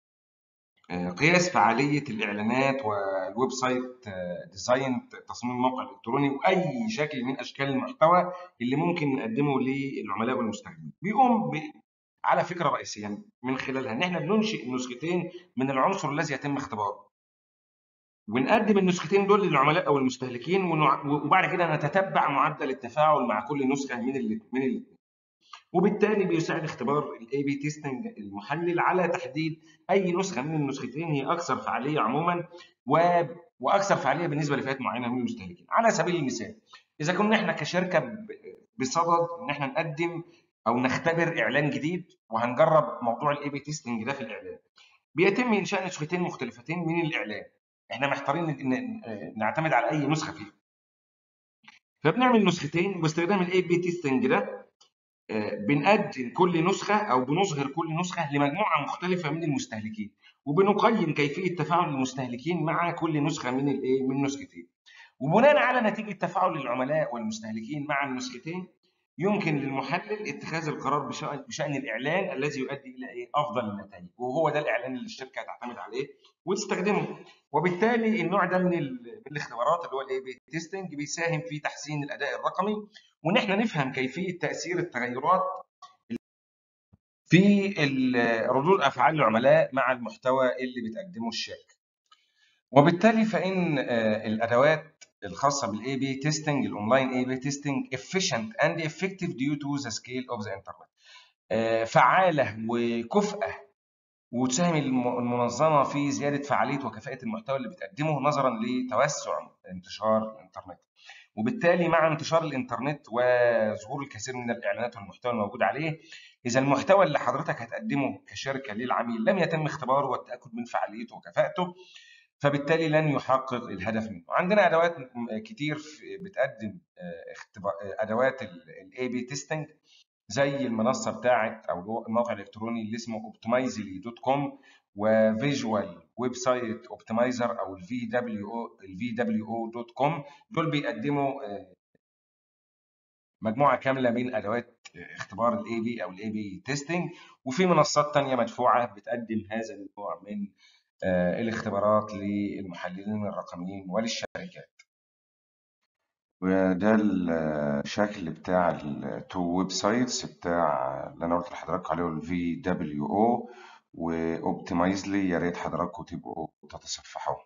قياس فعاليه الاعلانات والويب سايت ديزاين تصميم الموقع الالكتروني واي شكل من اشكال المحتوى اللي ممكن نقدمه للعملاء والمستخدمين بيقوم ب... على فكره رئيسيه من خلالها ان احنا بننشئ نسختين من العنصر الذي يتم اختباره ونقدم النسختين دول للعملاء او المستهلكين وبعد كده نتتبع معدل التفاعل مع كل نسخه من ال من ال وبالتالي بيساعد اختبار الاي بي تيستنج المحلل على تحديد اي نسخه من النسختين هي اكثر فعاليه عموما و... واكثر فعاليه بالنسبه لفئات معينه من المستهلكين على سبيل المثال اذا كنا احنا كشركه بصدد ان احنا نقدم او نختبر اعلان جديد وهنجرب موضوع الاي بي تيستنج ده في الاعلان بيتم انشاء نسختين مختلفتين من الاعلان احنا محتارين نعتمد على اي نسخه فيهم فبنعمل نسختين باستخدام الاي بي تيستنج ده بنقدم كل نسخة أو بنظهر كل نسخة لمجموعة مختلفة من المستهلكين وبنقيم كيفية تفاعل المستهلكين مع كل نسخة من الإيه من نسختين وبناء على نتيجة تفاعل العملاء والمستهلكين مع النسختين يمكن للمحلل اتخاذ القرار بشأن, بشأن الإعلان الذي يؤدي إلى إيه أفضل النتائج وهو ده الإعلان اللي الشركة تعتمد عليه وتستخدمه وبالتالي النوع ده من, من الاختبارات اللي هو الاي بي تيستنج بيساهم في تحسين الأداء الرقمي وان احنا نفهم كيفيه تاثير التغيرات في ردود افعال العملاء مع المحتوى اللي بتقدمه الشركه. وبالتالي فان الادوات الخاصه بالاي بي تيستنج الاونلاين اي بي تيستنج efficient and effective due to the scale of the internet. فعاله وكفءه وتساهم المنظمه في زياده فعاليه وكفاءه المحتوى اللي بتقدمه نظرا لتوسع انتشار الانترنت. وبالتالي مع انتشار الانترنت وظهور الكثير من الاعلانات والمحتوى الموجود عليه اذا المحتوى اللي حضرتك هتقدمه كشركه للعميل لم يتم اختباره والتاكد من فعاليته وكفاءته فبالتالي لن يحقق الهدف منه عندنا ادوات كتير بتقدم ادوات الاي بي تيستنج زي المنصه بتاعه او الموقع الالكتروني اللي اسمه اوبتمايزلي دوت كوم وفيجوال ويب سايت اوبتمايزر او الفي دبليو او الفي دبليو او دوت كوم دول بيقدموا مجموعه كامله من ادوات اختبار الاي بي او الاي بي تيستنج وفي منصات ثانيه مدفوعه بتقدم هذا النوع من الاختبارات للمحللين الرقميين وللشركات وده الشكل بتاع التو ويب سايتس بتاع اللي انا قلت لحضراتكم عليه الفي دبليو او واوبتمايزلي يا ريت حضراتكم تبقوا تتصفحوا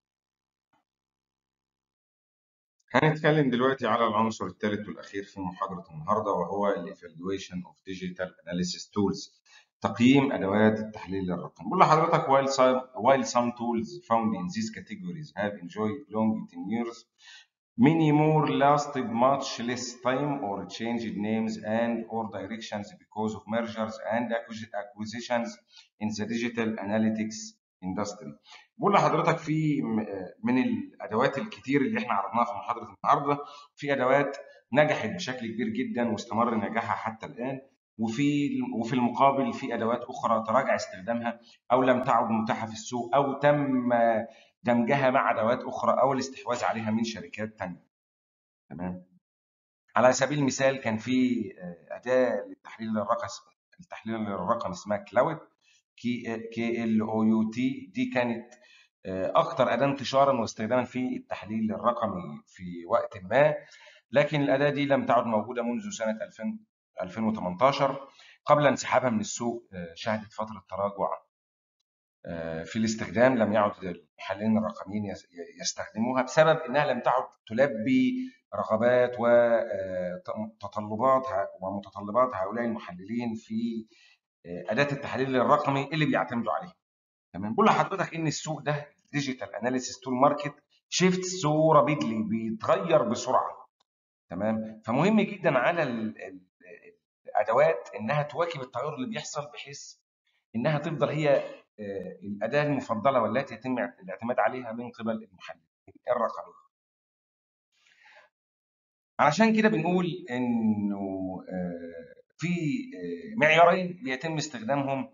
هنتكلم دلوقتي على العنصر الثالث والاخير في محاضره النهارده وهو الايفالويشن اوف ديجيتال اناليسيس تولز تقييم ادوات التحليل الرقمي بقول لحضرتك while some while some tools found in these categories have enjoyed long tenures many more lasted much less time or changed names and or directions because of mergers and acquisitions in the digital analytics industry بقول لحضرتك في من الادوات الكتير اللي احنا عرضناها في محاضره النهارده في ادوات نجحت بشكل كبير جدا واستمر نجاحها حتى الان وفي وفي المقابل في ادوات اخرى تراجع استخدامها او لم تعد متاحه في السوق او تم دمجها مع ادوات اخرى او الاستحواذ عليها من شركات ثانيه تمام على سبيل المثال كان في اداه للتحليل الرقمي التحليل الرقمي اسمها كلاود كي ال او يو تي دي كانت اكثر اداه انتشارا واستخداما في التحليل الرقمي في وقت ما لكن الاداه دي لم تعد موجوده منذ سنه 2000 2018 قبل انسحابها من السوق شهدت فتره تراجع في الاستخدام لم يعد المحللين الرقميين يستخدموها بسبب انها لم تعد تلبي رغبات وتطلبات ومتطلبات هؤلاء المحللين في اداه التحليل الرقمي اللي بيعتمدوا عليها تمام بقول لحضرتك ان السوق ده ديجيتال اناليسيس تول ماركت شيفت سو رابيدلي بيتغير بسرعه تمام فمهم جدا على الادوات انها تواكب التغير اللي بيحصل بحيث انها تفضل هي الاداه المفضله والتي يتم الاعتماد عليها من قبل المحللين الرقميين علشان كده بنقول انه في معيارين بيتم استخدامهم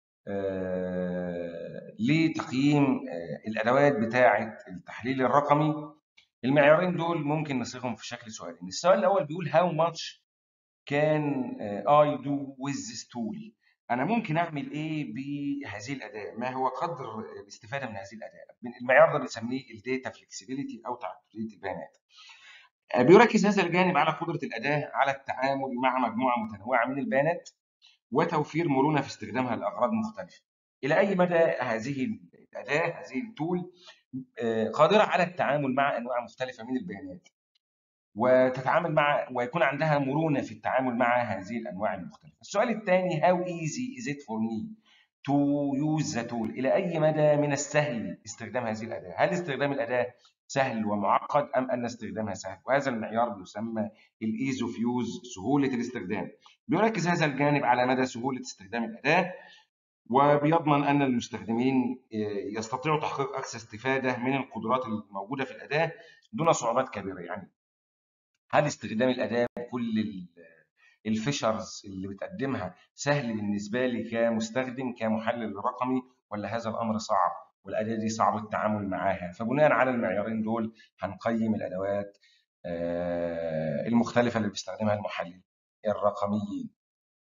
لتقييم الادوات بتاعه التحليل الرقمي المعيارين دول ممكن نصيغهم في شكل سؤالين السؤال الاول بيقول how much can I do with this tool انا ممكن اعمل ايه بهذه الاداه ما هو قدر الاستفاده من هذه الاداه المعيار ده بنسميه الداتا فلكسبيليتي او تعدديه البيانات بيركز هذا الجانب على قدره الاداه على التعامل مع مجموعه متنوعه من البيانات وتوفير مرونه في استخدامها لاغراض مختلفه الى اي مدى هذه الاداه هذه التول قادره على التعامل مع انواع مختلفه من البيانات وتتعامل مع ويكون عندها مرونه في التعامل مع هذه الانواع المختلفه. السؤال الثاني how easy is it for me to use the tool؟ الى اي مدى من السهل استخدام هذه الاداه؟ هل استخدام الاداه سهل ومعقد ام ان استخدامها سهل؟ وهذا المعيار بيسمى الايز اوف يوز سهوله الاستخدام. بيركز هذا الجانب على مدى سهوله استخدام الاداه وبيضمن ان المستخدمين يستطيعوا تحقيق اقصى استفاده من القدرات الموجوده في الاداه دون صعوبات كبيره يعني هل استخدام الاداه بكل الفيشرز اللي بتقدمها سهل بالنسبه لي كمستخدم كمحلل رقمي ولا هذا الامر صعب والاداه دي صعب التعامل معاها فبناء على المعيارين دول هنقيم الادوات المختلفه اللي بيستخدمها المحللين الرقميين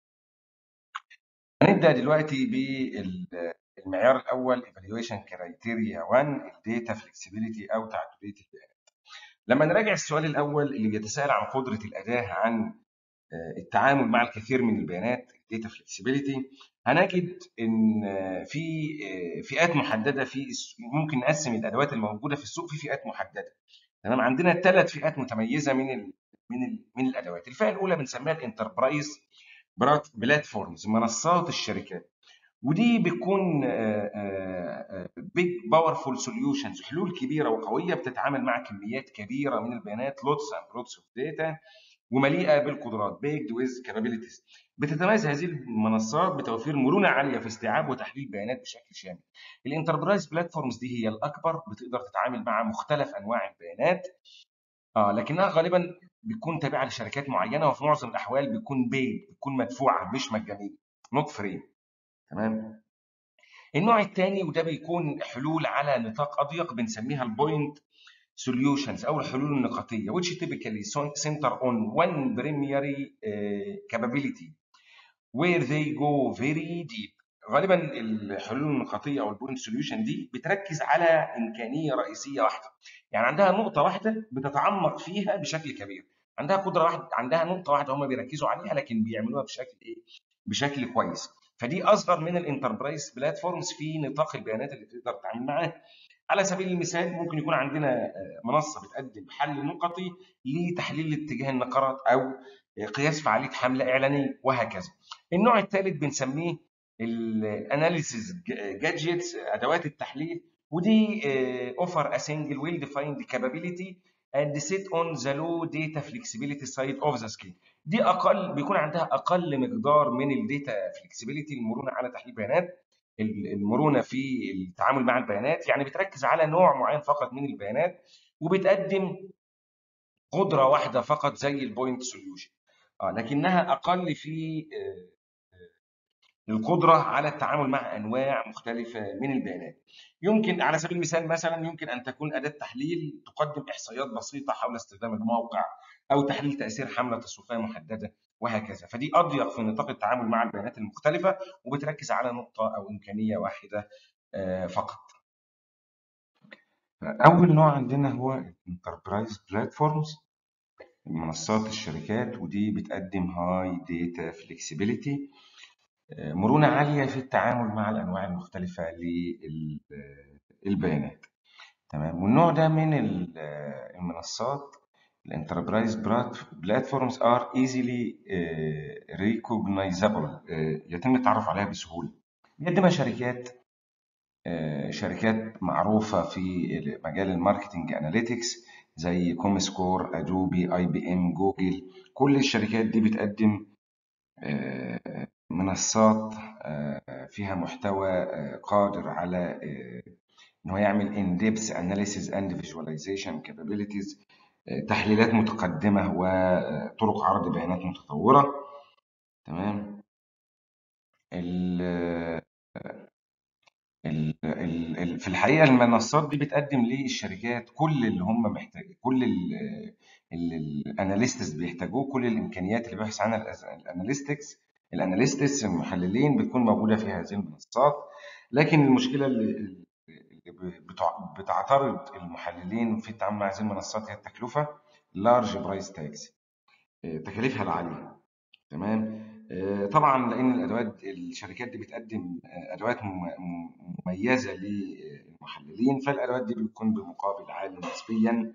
هنبدا دلوقتي بالمعيار الاول evaluation criteria 1 الداتا فلكسبيليتي او تعدديه البيانات لما نراجع السؤال الاول اللي بيتساءل عن قدره الاداه عن التعامل مع الكثير من البيانات داتا فلكسبيليتي هنجد ان في فئات محدده في ممكن نقسم الادوات الموجوده في السوق في فئات محدده تمام عندنا ثلاث فئات متميزه من ال من ال من الادوات الفئه الاولى بنسميها الانتربرايز بلاتفورمز منصات الشركات ودي بتكون بيج باورفول سوليوشنز حلول كبيره وقويه بتتعامل مع كميات كبيره من البيانات لوتس اند لوتس اوف داتا ومليئه بالقدرات بيجد ويز كابابيلتيز بتتميز هذه المنصات بتوفير مرونه عاليه في استيعاب وتحليل بيانات بشكل شامل الانتربرايز بلاتفورمز دي هي الاكبر بتقدر تتعامل مع مختلف انواع البيانات اه لكنها غالبا بتكون تابعه لشركات معينه وفي معظم الاحوال بتكون بيد بتكون مدفوعه مش مجانيه نوت فري تمام النوع الثاني وده بيكون حلول على نطاق اضيق بنسميها البوينت solutions او الحلول النقطيه which typically center on one primary uh, capability where they go very deep غالبا الحلول النقطيه او البوينت سوليوشن دي بتركز على امكانيه رئيسيه واحده يعني عندها نقطه واحده بتتعمق فيها بشكل كبير عندها قدره واحده عندها نقطه واحده هم بيركزوا عليها لكن بيعملوها بشكل ايه بشكل كويس فدي اصغر من الانتربرايز بلاتفورمز في نطاق البيانات اللي تقدر تتعامل معاها على سبيل المثال ممكن يكون عندنا منصه بتقدم حل نقطي لتحليل اتجاه النقرات او قياس فعاليه حمله اعلانيه وهكذا. النوع الثالث بنسميه الاناليسيز جادجتس ادوات التحليل ودي اوفر ا سنجل ويل ديفايند كابابيلتي and set on the low data flexibility side of the scale دي اقل بيكون عندها اقل مقدار من الداتا فلكسبيليتي المرونه على تحليل بيانات المرونه في التعامل مع البيانات يعني بتركز على نوع معين فقط من البيانات وبتقدم قدره واحده فقط زي البوينت سوليوشن اه لكنها اقل في القدره على التعامل مع انواع مختلفه من البيانات. يمكن على سبيل المثال مثلا يمكن ان تكون اداه تحليل تقدم احصائيات بسيطه حول استخدام الموقع او تحليل تاثير حمله تسويقيه محدده وهكذا، فدي اضيق في نطاق التعامل مع البيانات المختلفه وبتركز على نقطه او امكانيه واحده فقط. اول نوع عندنا هو الانتربرايز بلاتفورمز منصات الشركات ودي بتقدم هاي داتا فلكسبيليتي مرونة عالية في التعامل مع الأنواع المختلفة للبيانات تمام والنوع ده من المنصات الانتربرايز بلاتفورمز ار ايزيلي ريكوجنايزابل يتم التعرف عليها بسهولة بيقدمها شركات شركات معروفة في مجال الماركتنج اناليتكس زي كوم سكور ادوبي اي بي ام جوجل كل الشركات دي بتقدم منصات فيها محتوى قادر على ان هو يعمل in depth analysis and visualization capabilities تحليلات متقدمه وطرق عرض بيانات متطوره تمام ال ال ال في الحقيقه المنصات دي بتقدم للشركات كل اللي هم محتاج كل الاناليستس بيحتاجوه كل الامكانيات اللي بيبحث عنها الاناليستكس الاناليستس المحللين بتكون موجوده في هذه المنصات لكن المشكله اللي بتعترض المحللين في التعامل مع هذه المنصات هي التكلفه لارج برايس تاكس تكاليفها العاليه تمام طبعا لان الادوات الشركات دي بتقدم ادوات مميزه للمحللين فالادوات دي بتكون بمقابل عالي نسبيا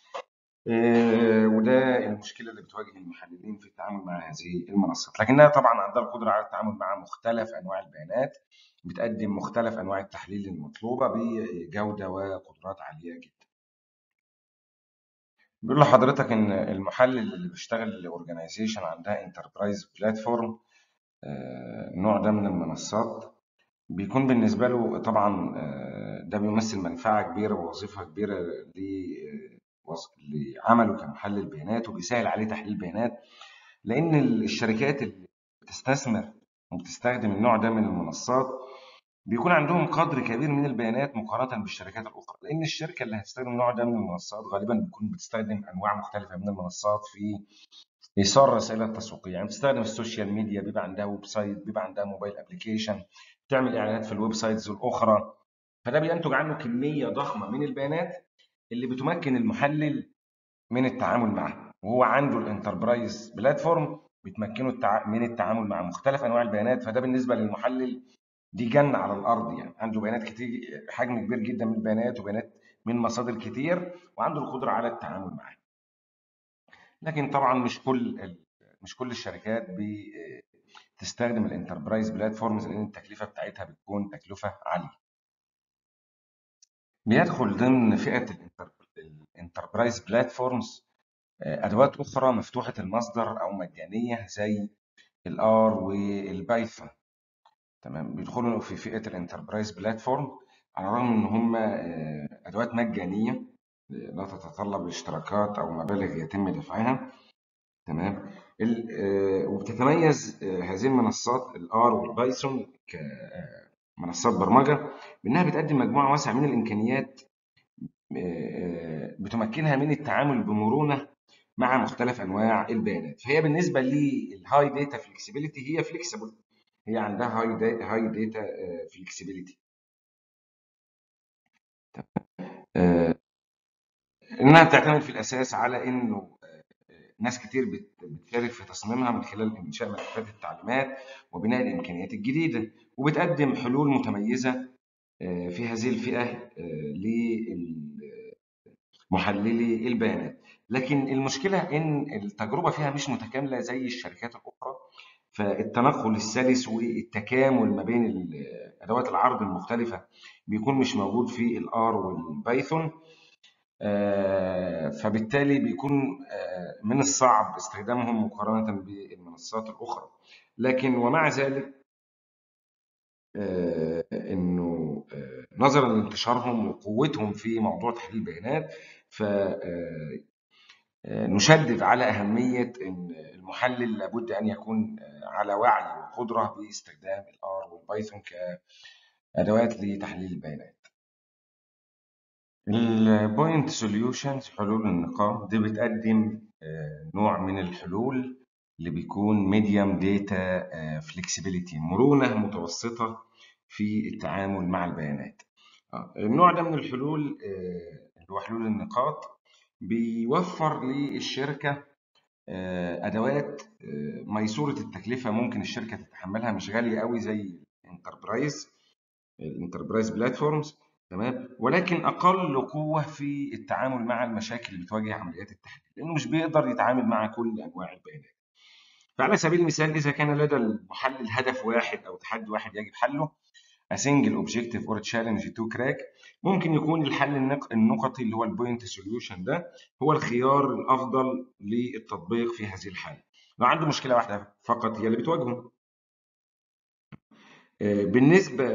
وده المشكله اللي بتواجه المحللين في التعامل مع هذه المنصات لكنها طبعا عندها القدره على التعامل مع مختلف انواع البيانات بتقدم مختلف انواع التحليل المطلوبه بجوده وقدرات عاليه جدا بيقول لحضرتك ان المحلل اللي بيشتغل لاورجنايزيشن عندها انتربرايز بلاتفورم النوع ده من المنصات بيكون بالنسبه له طبعا ده بيمثل منفعه كبيره ووظيفه كبيره لعمله كمحلل بيانات وبيسهل عليه تحليل بيانات لان الشركات اللي بتستثمر وبتستخدم النوع ده من المنصات بيكون عندهم قدر كبير من البيانات مقارنه بالشركات الاخرى لان الشركه اللي هتستخدم النوع ده من المنصات غالبا بتكون بتستخدم انواع مختلفه من المنصات في ايصال رسائلها التسويقيه يعني بتستخدم السوشيال ميديا بيبقى عندها ويب سايت بيبقى عندها موبايل ابلكيشن تعمل اعلانات في الويب سايتس الاخرى فده بينتج عنه كميه ضخمه من البيانات اللي بتمكن المحلل من التعامل معها وهو عنده الانتربرايز بلاتفورم بتمكنه من التعامل مع مختلف انواع البيانات فده بالنسبه للمحلل دي جنه على الارض يعني عنده بيانات كتير حجم كبير جدا من البيانات وبيانات من مصادر كتير وعنده القدره على التعامل معاها لكن طبعا مش كل مش كل الشركات بتستخدم الانتربرايز بلاتفورمز لان التكلفه بتاعتها بتكون تكلفه عاليه بيدخل ضمن فئه الانتربرايز بلاتفورمز ادوات اخرى مفتوحه المصدر او مجانيه زي الار والبايثون تمام بيدخلوا في فئه الانتربرايز بلاتفورم على الرغم ان هم ادوات مجانيه لا تتطلب اشتراكات او مبالغ يتم دفعها تمام وبتتميز هذه المنصات الار والبايثون كمنصات برمجه بانها بتقدم مجموعه واسعه من الامكانيات بتمكنها من التعامل بمرونه مع مختلف انواع البيانات فهي بالنسبه للهاي داتا فلكسبيليتي هي فليكسبل هي عندها هاي هاي داتا فلكسبيليتي انها بتعتمد في الاساس على انه ناس كتير بتشارك في تصميمها من خلال انشاء ملفات التعليمات وبناء الامكانيات الجديده وبتقدم حلول متميزه في هذه الفئه لمحللي البيانات لكن المشكله ان التجربه فيها مش متكامله زي الشركات الاخرى فالتنقل السلس والتكامل ما بين ادوات العرض المختلفه بيكون مش موجود في الار والبايثون فبالتالي بيكون من الصعب استخدامهم مقارنة بالمنصات الأخرى لكن ومع ذلك انه نظرا لانتشارهم وقوتهم في موضوع تحليل البيانات ف نشدد على أهمية أن المحلل لابد أن يكون على وعي وقدرة باستخدام الآر والبايثون كأدوات لتحليل البيانات. البوينت سوليوشنز حلول النقاط دي بتقدم نوع من الحلول اللي بيكون ميديوم داتا فليكسيبيليتي مرونه متوسطه في التعامل مع البيانات النوع ده من الحلول اللي هو حلول النقاط بيوفر للشركه ادوات ميسوره التكلفه ممكن الشركه تتحملها مش غاليه قوي زي الانتربرايز الانتربرايز بلاتفورمز تمام ولكن اقل قوه في التعامل مع المشاكل اللي بتواجه عمليات التحليل لانه مش بيقدر يتعامل مع كل انواع البيانات فعلى سبيل المثال اذا كان لدى المحلل هدف واحد او تحدي واحد يجب حله a single objective or challenge to crack ممكن يكون الحل النقطي اللي هو البوينت سوليوشن ده هو الخيار الافضل للتطبيق في هذه الحاله لو عنده مشكله واحده فقط هي اللي بتواجهه بالنسبه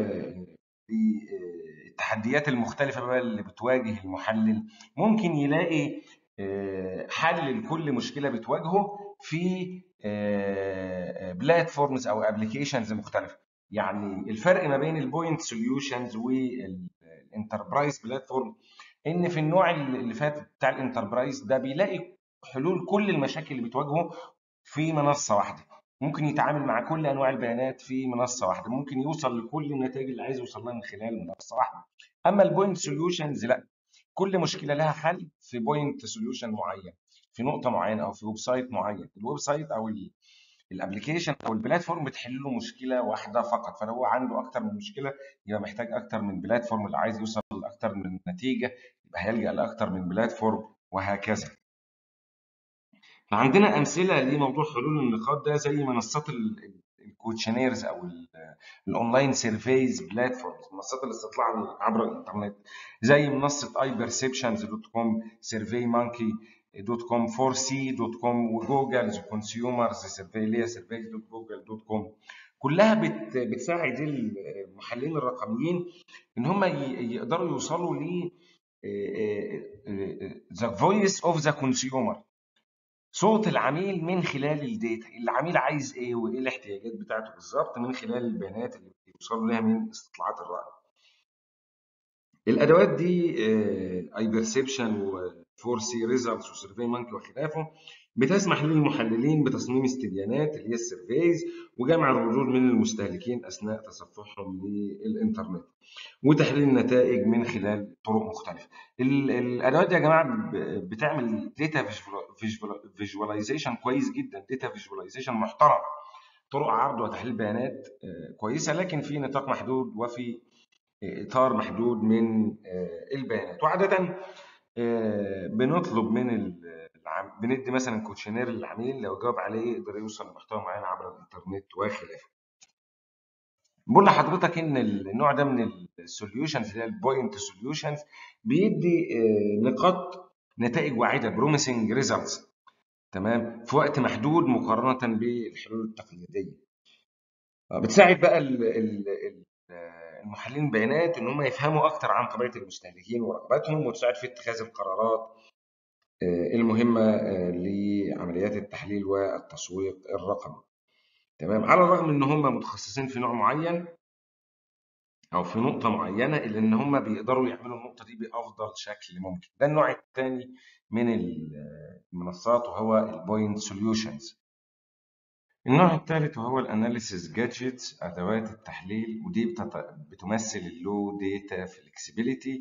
التحديات المختلفة بقى اللي بتواجه المحلل ممكن يلاقي حل لكل مشكلة بتواجهه في بلاتفورمز أو ابلكيشنز مختلفة يعني الفرق ما بين البوينت سوليوشنز والانتربرايز بلاتفورم ان في النوع اللي فات بتاع الانتربرايز ده بيلاقي حلول كل المشاكل اللي بتواجهه في منصة واحدة ممكن يتعامل مع كل انواع البيانات في منصه واحده ممكن يوصل لكل النتائج اللي عايز يوصل لها من خلال منصه واحده اما البوينت سوليوشنز لا كل مشكله لها حل في بوينت سوليوشن معين في نقطه معينه او في ويب سايت معين الويب سايت او الابلكيشن او البلاتفورم بتحل له مشكله واحده فقط فلو هو عنده اكتر من مشكله يبقى محتاج اكتر من بلاتفورم اللي عايز يوصل لاكتر من نتيجه يبقى هيلجا لاكتر من بلاتفورم وهكذا فعندنا امثله لموضوع حلول النقاط ده زي منصات الكوتشنيرز او الاونلاين سيرفيز بلاتفورمز منصات الاستطلاع عبر الانترنت زي منصه اي بيرسبشنز دوت كوم سيرفي مانكي دوت كوم فور سي دوت كوم وجوجل كونسيومرز سيرفي اللي هي سيرفي دوت جوجل دوت كوم كلها بت بتساعد المحللين الرقميين ان هم يقدروا يوصلوا ل ذا فويس اوف ذا كونسيومر صوت العميل من خلال الداتا العميل عايز ايه وايه الاحتياجات بتاعته بالظبط من خلال البيانات اللي بيوصلوا لها من استطلاعات الرأي الادوات دي اي بيرسبشن وفور سي ريزلتس وسيرفي مانكي وخلافه بتسمح للمحللين بتصميم استبيانات اللي هي السيرفيز وجمع الردود من المستهلكين اثناء تصفحهم للانترنت وتحليل النتائج من خلال طرق مختلفه الادوات دي يا جماعه بتعمل داتا فيجواليزيشن كويس جدا داتا فيجواليزيشن محترم طرق عرض وتحليل بيانات كويسه لكن في نطاق محدود وفي اطار محدود من البيانات وعاده بنطلب من العم... بندي مثلا كوتشنير للعميل لو جاوب عليه يقدر يوصل لمحتوى معين عبر الانترنت وخلافه بقول لحضرتك ان النوع ده من السوليوشنز اللي هي البوينت سوليوشنز بيدي نقاط نتائج واعده بروميسنج ريزلتس تمام في وقت محدود مقارنة بالحلول التقليدية آه، بتساعد بقى ال- ال- ال- آه، المحللين البيانات ان هم يفهموا اكتر عن طبيعه المستهلكين ورغباتهم وتساعد في اتخاذ القرارات آه، المهمه آه، لعمليات التحليل والتسويق الرقمي تمام على الرغم ان هم متخصصين في نوع معين او في نقطه معينه الا ان هم بيقدروا يعملوا النقطه دي بافضل شكل ممكن ده النوع الثاني من ال- آه، المنصات وهو البوينت سوليوشنز النوع الثالث وهو الاناليسيس جادجتس ادوات التحليل ودي بتت- بتمثل اللو داتا فلكسبيليتي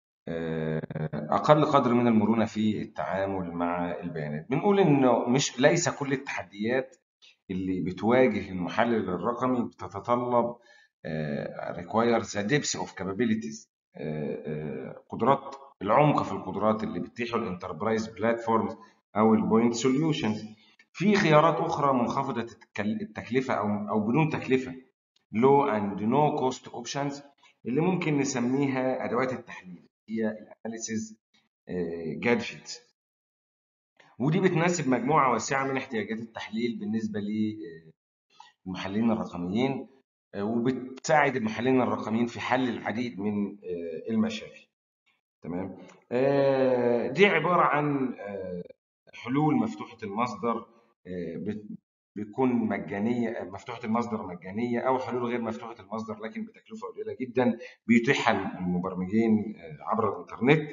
اقل قدر من المرونه في التعامل مع البيانات بنقول انه مش ليس كل التحديات اللي بتواجه المحلل الرقمي بتتطلب آه، requires a depth of capabilities آه، آه، قدرات العمق في القدرات اللي بتتيحه الانتربرايز بلاتفورمز او البوينت سوليوشنز في خيارات اخرى منخفضه التكل- التكلفه او او بدون تكلفه low and no cost options اللي ممكن نسميها ادوات التحليل هي الاناليسيز جادجتس ودي بتناسب مجموعه واسعه من احتياجات التحليل بالنسبه للمحللين الرقميين آه، وبتساعد المحللين الرقميين في حل العديد من آه، المشاكل تمام آه، دي عباره عن آه، حلول مفتوحه المصدر آه، بت- بتكون مجانيه مفتوحه المصدر مجانيه او حلول غير مفتوحه المصدر لكن بتكلفه قليله جدا بيتيحها المبرمجين آه، عبر الانترنت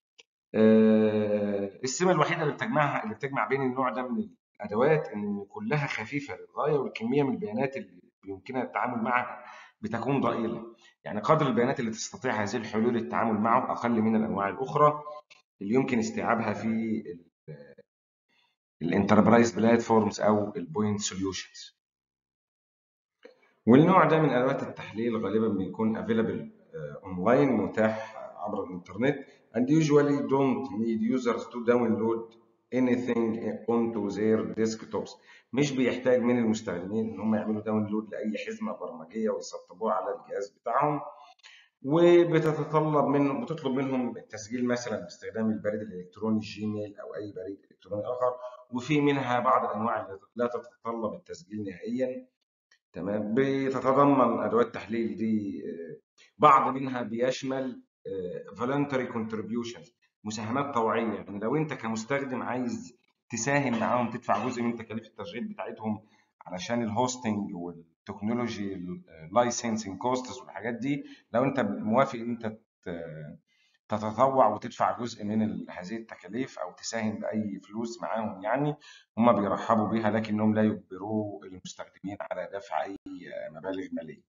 آه، السمه الوحيده اللي بتجمعها اللي بتجمع بين النوع ده من الادوات ان كلها خفيفه للغايه والكميه من البيانات اللي بيمكنها التعامل معها بتكون ضئيله يعني قدر البيانات اللي تستطيع هذه الحلول التعامل معه اقل من الانواع الاخرى اللي يمكن استيعابها في الانتربرايز بلاتفورمز او البوينت سوليوشنز والنوع ده من ادوات التحليل غالبا بيكون available اونلاين متاح عبر الانترنت and usually don't need users to download anything onto their desktops مش بيحتاج من المستخدمين ان هم يعملوا داونلود لاي حزمه برمجيه ويسطبوها على الجهاز بتاعهم وبتتطلب من بتطلب منهم التسجيل مثلا باستخدام البريد الالكتروني جيميل او اي بريد الكتروني اخر وفي منها بعض الانواع اللي لا تتطلب التسجيل نهائيا تمام بتتضمن ادوات تحليل دي آه، بعض منها بيشمل voluntary contributions مساهمات طوعيه يعني لو انت كمستخدم عايز تساهم معاهم تدفع جزء من تكاليف التشغيل بتاعتهم علشان الهوستنج والتكنولوجي اللايسنسنج كوستس والحاجات دي لو انت موافق ان انت ت- تتطوع وتدفع جزء من ال- هذه التكاليف او تساهم باي فلوس معاهم يعني هم بيرحبوا بيها لكنهم لا يجبروا المستخدمين على دفع اي مبالغ ماليه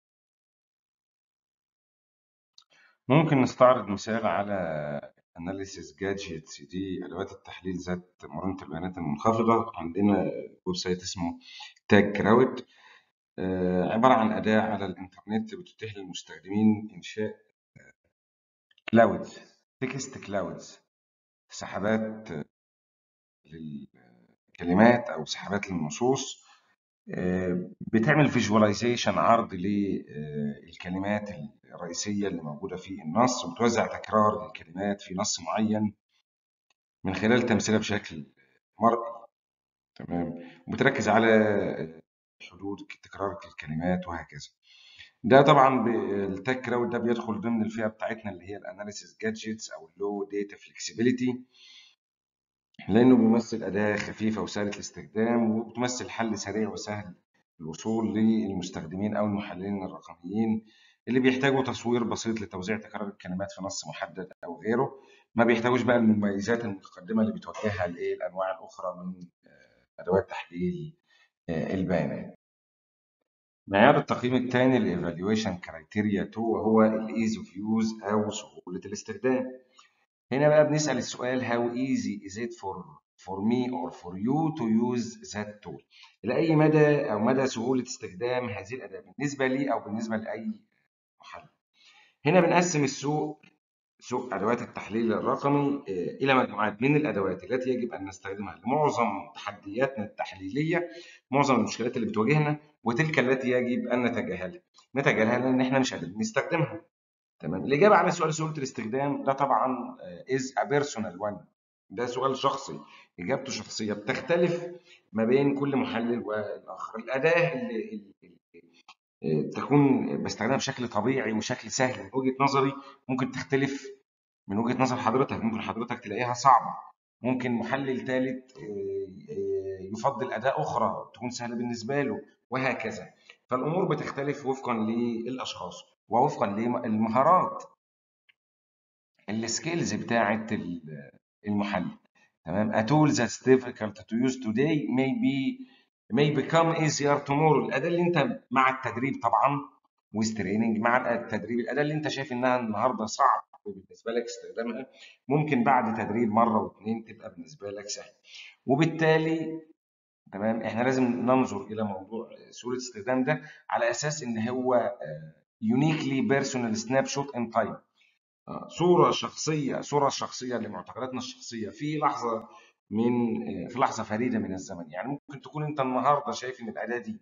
ممكن نستعرض مثال على اناليسيس جادجتس دي ادوات التحليل ذات مرونة البيانات المنخفضة عندنا ويب سايت اسمه تاج كراود عبارة عن أداة على الإنترنت بتتيح للمستخدمين إنشاء كلاودز تكست كلاودز سحابات للكلمات أو سحابات للنصوص آه، بتعمل فيجواليزيشن عرض للكلمات الرئيسية اللي موجودة في النص وبتوزع تكرار الكلمات في نص معين من خلال تمثيلها بشكل مرئي تمام وبتركز على حدود تكرار الكلمات وهكذا ده طبعا ب- التاك كراود ده بيدخل ضمن الفئه بتاعتنا اللي هي الاناليسيس جادجتس او اللو داتا فلكسبيليتي لانه بيمثل اداه خفيفه وسهله الاستخدام وبتمثل حل سريع وسهل الوصول للمستخدمين او المحللين الرقميين اللي بيحتاجوا تصوير بسيط لتوزيع تكرار الكلمات في نص محدد او غيره ما بيحتاجوش بقى المميزات المتقدمه اللي بتوجهها الايه الانواع الاخرى من آه، ادوات تحليل آه، البيانات معيار التقييم الثاني الايفالويشن كرايتيريا 2 وهو الايز اوف يوز او سهوله الاستخدام هنا بقى بنسال السؤال how easy is it for for me or for you to use that tool لاي مدى او مدى سهوله استخدام هذه الاداه بالنسبه لي او بالنسبه لاي محلل هنا بنقسم السوق سوق ادوات التحليل الرقمي آه، الى مجموعات من الادوات التي يجب ان نستخدمها لمعظم تحدياتنا التحليليه معظم المشكلات اللي بتواجهنا وتلك التي يجب ان نتجاهلها نتجاهلها لان احنا مش قادرين نستخدمها تمام الاجابه على سؤال سهوله الاستخدام ده طبعا از ا بيرسونال وان ده سؤال شخصي اجابته شخصيه بتختلف ما بين كل محلل والاخر الاداه اللي, اللي تكون بستخدمها بشكل طبيعي وشكل سهل من وجهه نظري ممكن تختلف من وجهه نظر حضرتك ممكن حضرتك تلاقيها صعبه ممكن محلل ثالث يفضل اداه اخرى تكون سهله بالنسبه له وهكذا فالامور بتختلف وفقا للاشخاص ووفقا للمهارات السكيلز بتاعه المحلل تمام a tool that's difficult to use today may be may become easier tomorrow الاداه اللي انت مع التدريب طبعا والتريننج مع التدريب الاداه اللي انت شايف انها النهارده صعب بالنسبه لك استخدامها ممكن بعد تدريب مره واثنين تبقى بالنسبه لك سهل وبالتالي تمام احنا لازم ننظر الى موضوع سهوله الاستخدام ده على اساس ان هو يونيكلي بيرسونال سناب شوت ان تايم صوره شخصيه صوره شخصيه لمعتقداتنا الشخصيه في لحظه من في لحظه فريده من الزمن يعني ممكن تكون انت النهارده شايف ان الاداه دي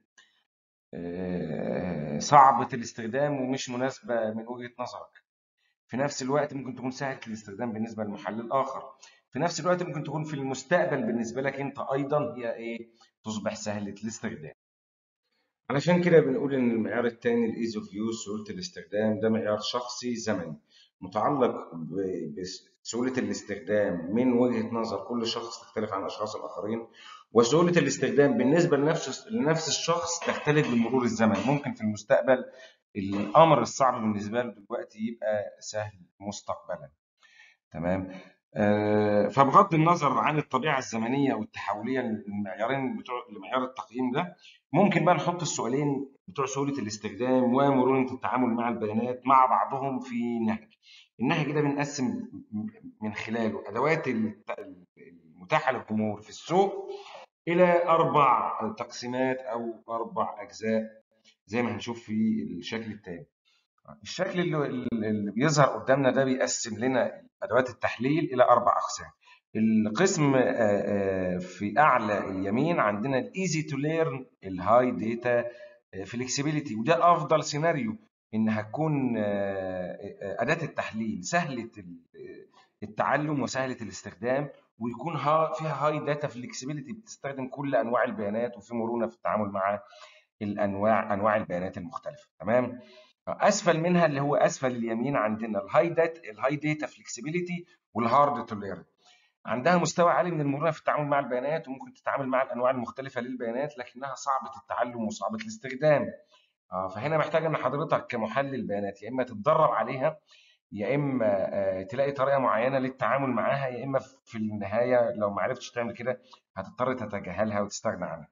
صعبه الاستخدام ومش مناسبه من وجهه نظرك في نفس الوقت ممكن تكون سهله الاستخدام بالنسبه لمحلل اخر في نفس الوقت ممكن تكون في المستقبل بالنسبه لك انت ايضا هي ايه تصبح سهله الاستخدام علشان كده بنقول ان المعيار الثاني الايز اوف يوز سهوله الاستخدام ده معيار شخصي زمني متعلق بسهوله الاستخدام من وجهه نظر كل شخص تختلف عن الاشخاص الاخرين وسهوله الاستخدام بالنسبه لنفس لنفس الشخص تختلف بمرور الزمن ممكن في المستقبل الامر الصعب بالنسبه له دلوقتي يبقى سهل مستقبلا تمام آه فبغض النظر عن الطبيعه الزمنيه والتحوليه للمعيارين بتوع لمعيار التقييم ده ممكن بقى نحط السؤالين بتوع سهوله الاستخدام ومرونه التعامل مع البيانات مع بعضهم في نهج النهج ده بنقسم من خلاله ادوات المتاحه للجمهور في السوق الى اربع تقسيمات او اربع اجزاء زي ما هنشوف في الشكل التاني الشكل اللي, اللي بيظهر قدامنا ده بيقسم لنا ادوات التحليل الى اربع اقسام القسم في اعلى اليمين عندنا الايزي تو ليرن الهاي داتا فليكسيبيليتي وده افضل سيناريو ان هتكون اداه التحليل سهله التعلم وسهله الاستخدام ويكون فيها هاي داتا فليكسيبيليتي بتستخدم كل انواع البيانات وفي مرونه في التعامل مع الانواع انواع البيانات المختلفه تمام اسفل منها اللي هو اسفل اليمين عندنا الهاي داتا الهاي داتا فليكسيبيليتي والهارد تو ليرن عندها مستوى عالي من المرونه في التعامل مع البيانات وممكن تتعامل مع الانواع المختلفه للبيانات لكنها صعبه التعلم وصعبه الاستخدام فهنا محتاج ان حضرتك كمحلل بيانات يا اما تتدرب عليها يا اما تلاقي طريقه معينه للتعامل معاها يا اما في النهايه لو ما عرفتش تعمل كده هتضطر تتجاهلها وتستغنى عنها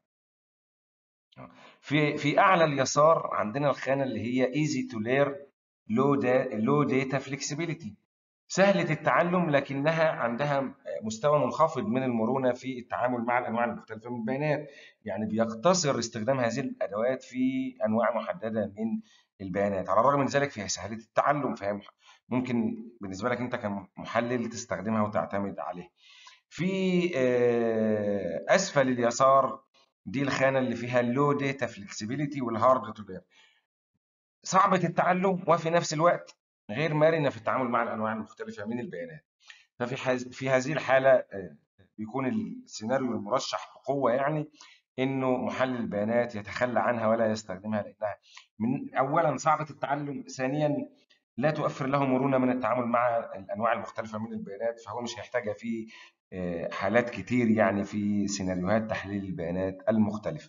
في في اعلى اليسار عندنا الخانه اللي هي ايزي تو لير لو لو داتا فليكسيبيليتي سهله التعلم لكنها عندها مستوى منخفض من المرونه في التعامل مع الانواع المختلفه من البيانات يعني بيقتصر استخدام هذه الادوات في انواع محدده من البيانات على الرغم من ذلك فيها سهله التعلم فهي ممكن بالنسبه لك انت كمحلل تستخدمها وتعتمد عليها في اسفل اليسار دي الخانه اللي فيها اللو داتا فليكسيبيليتي والهارد تو لير صعبه التعلم وفي نفس الوقت غير مرنه في التعامل مع الانواع المختلفه من البيانات ففي حز... في هذه الحاله بيكون السيناريو المرشح بقوه يعني انه محلل البيانات يتخلى عنها ولا يستخدمها لانها من اولا صعبه التعلم ثانيا لا توفر له مرونه من التعامل مع الانواع المختلفه من البيانات فهو مش هيحتاجها في حالات كتير يعني في سيناريوهات تحليل البيانات المختلفة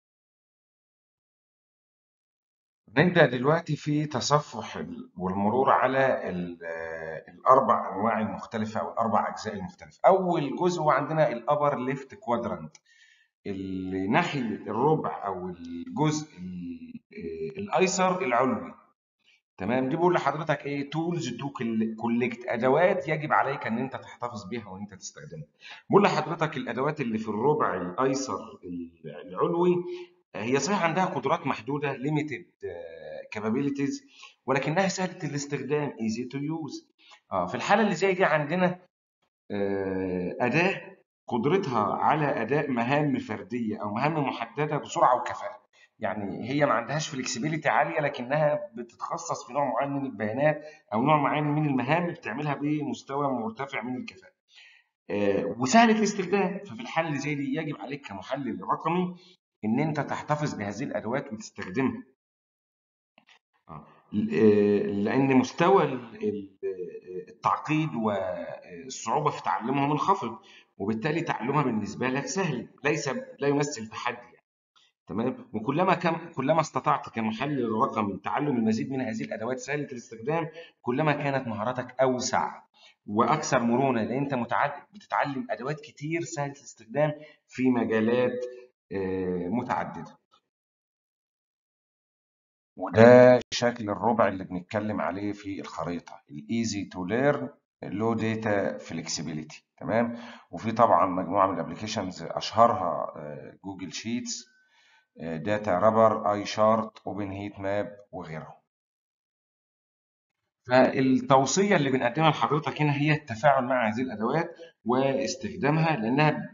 نبدأ دلوقتي في تصفح والمرور على الأربع أنواع المختلفة أو الأربع أجزاء المختلفة أول جزء هو عندنا الأبر ليفت كوادرانت ناحية الربع أو الجزء الأيسر العلوي تمام دي بقول لحضرتك ايه تولز تو كولكت ادوات يجب عليك ان انت تحتفظ بيها وان انت تستخدمها بقول لحضرتك الادوات اللي في الربع الايسر العلوي هي صحيح عندها قدرات محدوده ليميتد كابابيلتيز ولكنها سهله الاستخدام ايزي تو يوز اه في الحاله اللي زي دي عندنا اداه قدرتها على اداء مهام فرديه او مهام محدده بسرعه وكفاءه يعني هي ما عندهاش فلكسبيليتي عاليه لكنها بتتخصص في نوع معين من البيانات او نوع معين من المهام بتعملها بمستوى مرتفع من الكفاءه. آه، وسهله الاستخدام ففي الحاله اللي زي دي يجب عليك كمحلل رقمي ان انت تحتفظ بهذه الادوات وتستخدمها آه. لان مستوى التعقيد والصعوبه في تعلمها منخفض وبالتالي تعلمها بالنسبه لك سهل ليس لا يمثل تحدي يعني. تمام وكلما كم كلما استطعت كمحلل رقمي تعلم المزيد من هذه الادوات سهله الاستخدام كلما كانت مهاراتك اوسع واكثر مرونه لان انت متعلم بتتعلم ادوات كتير سهله الاستخدام في مجالات متعدده وده شكل الربع اللي بنتكلم عليه في الخريطه الايزي تو ليرن لو داتا فليكسيبيليتي تمام وفي طبعا مجموعه من الابلكيشنز اشهرها جوجل شيتس داتا رابر اي شارت اوبن هيت ماب وغيرهم فالتوصيه اللي بنقدمها لحضرتك هنا هي التفاعل مع هذه الادوات واستخدامها لانها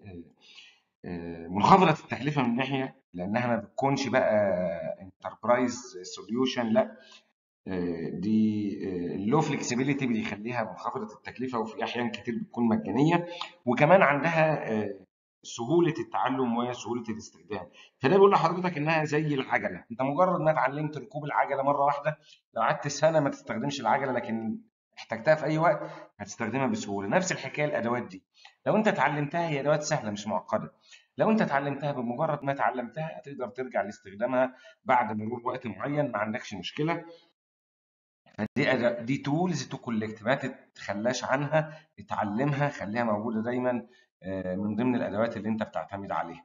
منخفضه التكلفه من ناحيه لانها ما بتكونش بقى انتربرايز سوليوشن لا دي اللو فلكسبيليتي بيخليها منخفضه التكلفه وفي احيان كتير بتكون مجانيه وكمان عندها سهوله التعلم وسهوله الاستخدام فده بيقول لحضرتك انها زي العجله انت مجرد ما اتعلمت ركوب العجله مره واحده لو قعدت سنه ما تستخدمش العجله لكن احتجتها في اي وقت هتستخدمها بسهوله نفس الحكايه الادوات دي لو انت اتعلمتها هي ادوات سهله مش معقده لو انت اتعلمتها بمجرد ما اتعلمتها هتقدر ترجع لاستخدامها بعد مرور وقت معين ما عندكش مشكله فدي دي تولز تو كولكت ما تتخلاش عنها اتعلمها خليها موجوده دايما من ضمن الادوات اللي انت بتعتمد عليها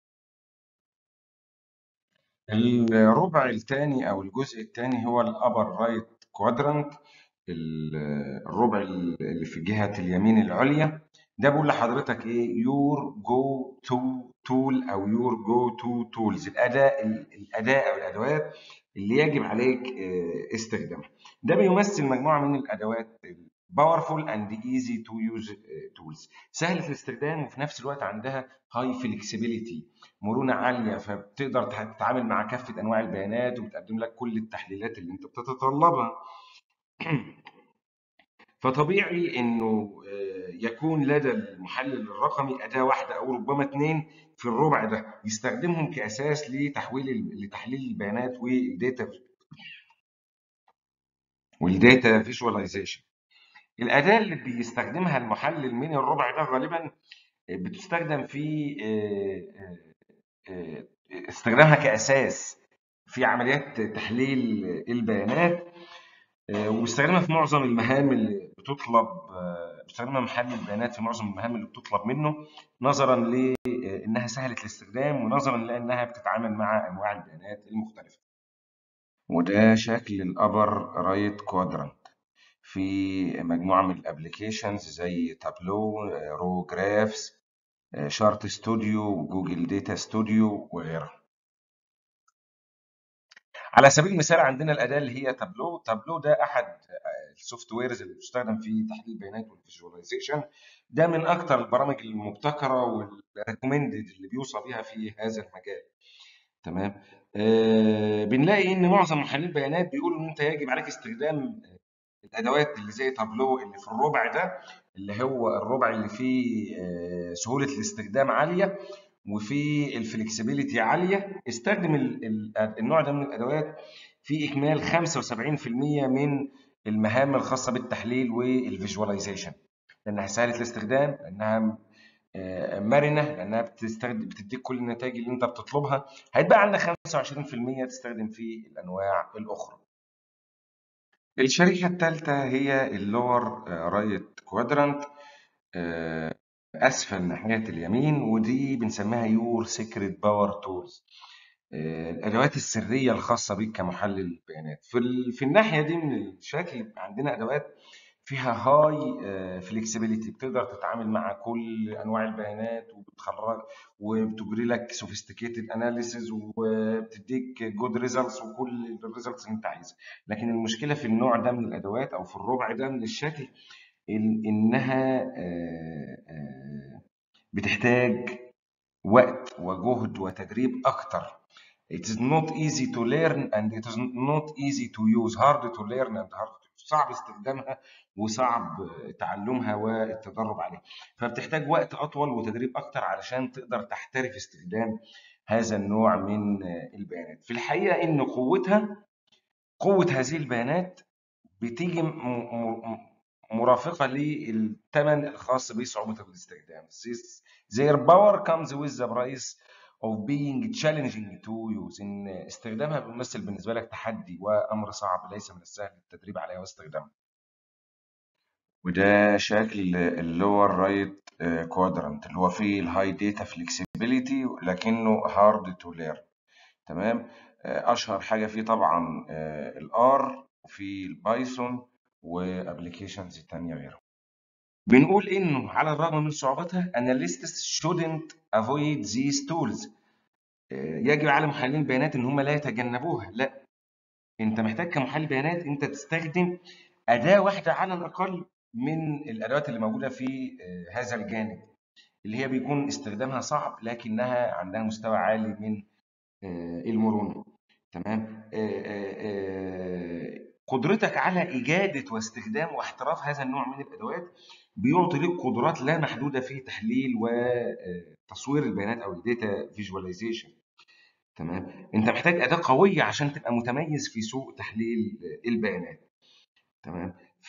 الربع الثاني او الجزء الثاني هو الابر رايت كوادرانت الربع اللي في جهه اليمين العليا ده بيقول لحضرتك ايه يور جو تو تول او يور جو تو تولز الاداء الاداه او الادوات اللي يجب عليك استخدامها ده بيمثل مجموعه من الادوات باورفول اند ايزي تو يوز تولز سهله الاستخدام وفي نفس الوقت عندها هاي فلكسبيليتي مرونه عاليه فبتقدر تتعامل مع كافه انواع البيانات وبتقدم لك كل التحليلات اللي انت بتتطلبها فطبيعي انه يكون لدى المحلل الرقمي اداه واحده او ربما اثنين في الربع ده يستخدمهم كاساس لتحويل لتحليل البيانات والداتا والداتا فيجواليزيشن الاداه اللي بيستخدمها المحلل من الربع ده غالبا بتستخدم في استخدامها كاساس في عمليات تحليل البيانات وبيستخدمها في معظم المهام اللي بتطلب بيستخدمها محلل البيانات في معظم المهام اللي بتطلب منه نظرا لانها سهله الاستخدام ونظرا لانها بتتعامل مع انواع البيانات المختلفه. وده شكل الابر رايت كوادرانت في مجموعه من الابلكيشنز زي تابلو رو جرافز شارت ستوديو جوجل داتا ستوديو وغيرها. على سبيل المثال عندنا الاداه اللي هي تابلو تابلو ده احد السوفت ويرز اللي بتستخدم في تحليل البيانات والفيجواليزيشن ده من اكثر البرامج المبتكره والريكومندد اللي بيوصى بيها في هذا المجال تمام آه بنلاقي ان معظم محللين البيانات بيقولوا ان انت يجب عليك استخدام الادوات اللي زي تابلو اللي في الربع ده اللي هو الربع اللي فيه آه سهوله الاستخدام عاليه وفي الفلكسبيليتي عاليه استخدم النوع ده من الادوات في اكمال 75% من المهام الخاصه بالتحليل والفيجواليزيشن لانها سهله الاستخدام لانها مرنه لانها بتستخدم بتديك كل النتائج اللي انت بتطلبها هيتبقى عندك 25% تستخدم في الانواع الاخرى الشريحه الثالثه هي اللور رايت كوادرانت اسفل ناحيه اليمين ودي بنسميها يور سيكريت باور تولز الادوات السريه الخاصه بيك كمحلل بيانات في في الناحيه دي من الشكل عندنا ادوات فيها هاي فليكسيبيليتي بتقدر تتعامل مع كل انواع البيانات وبتخرج وبتجري لك سوفيستيكيتد اناليسيز وبتديك جود ريزلتس وكل الريزلتس اللي انت عايزها لكن المشكله في النوع ده من الادوات او في الربع ده من الشكل انها بتحتاج وقت وجهد وتدريب اكتر it is not easy to learn and it is not easy to use hard to learn and hard to use صعب استخدامها وصعب تعلمها والتدرب عليها فبتحتاج وقت اطول وتدريب اكتر علشان تقدر تحترف استخدام هذا النوع من البيانات في الحقيقه ان قوتها قوه هذه البيانات بتيجي مرافقة للثمن الخاص بصعوبة الاستخدام. Their power comes with the price of being challenging to use. إن استخدامها بيمثل بالنسبة لك تحدي وأمر صعب ليس من السهل التدريب عليها واستخدامها. وده شكل اللور رايت كوادرانت اللي هو فيه الهاي داتا فليكسيبيليتي لكنه هارد تو ليرن تمام اشهر حاجه فيه طبعا الار وفي البايثون وابلكيشنز تانية غيرهم بنقول انه على الرغم من صعوبتها analysts shouldn't avoid these tools يجب على محللين البيانات ان هم لا يتجنبوها لا انت محتاج كمحلل بيانات انت تستخدم اداه واحده على الاقل من الادوات اللي موجوده في هذا الجانب اللي هي بيكون استخدامها صعب لكنها عندها مستوى عالي من المرونه تمام قدرتك على إجادة واستخدام واحتراف هذا النوع من الأدوات بيعطي لك قدرات لا محدودة في تحليل وتصوير البيانات أو الداتا فيجواليزيشن تمام أنت محتاج أداة قوية عشان تبقى متميز في سوق تحليل البيانات تمام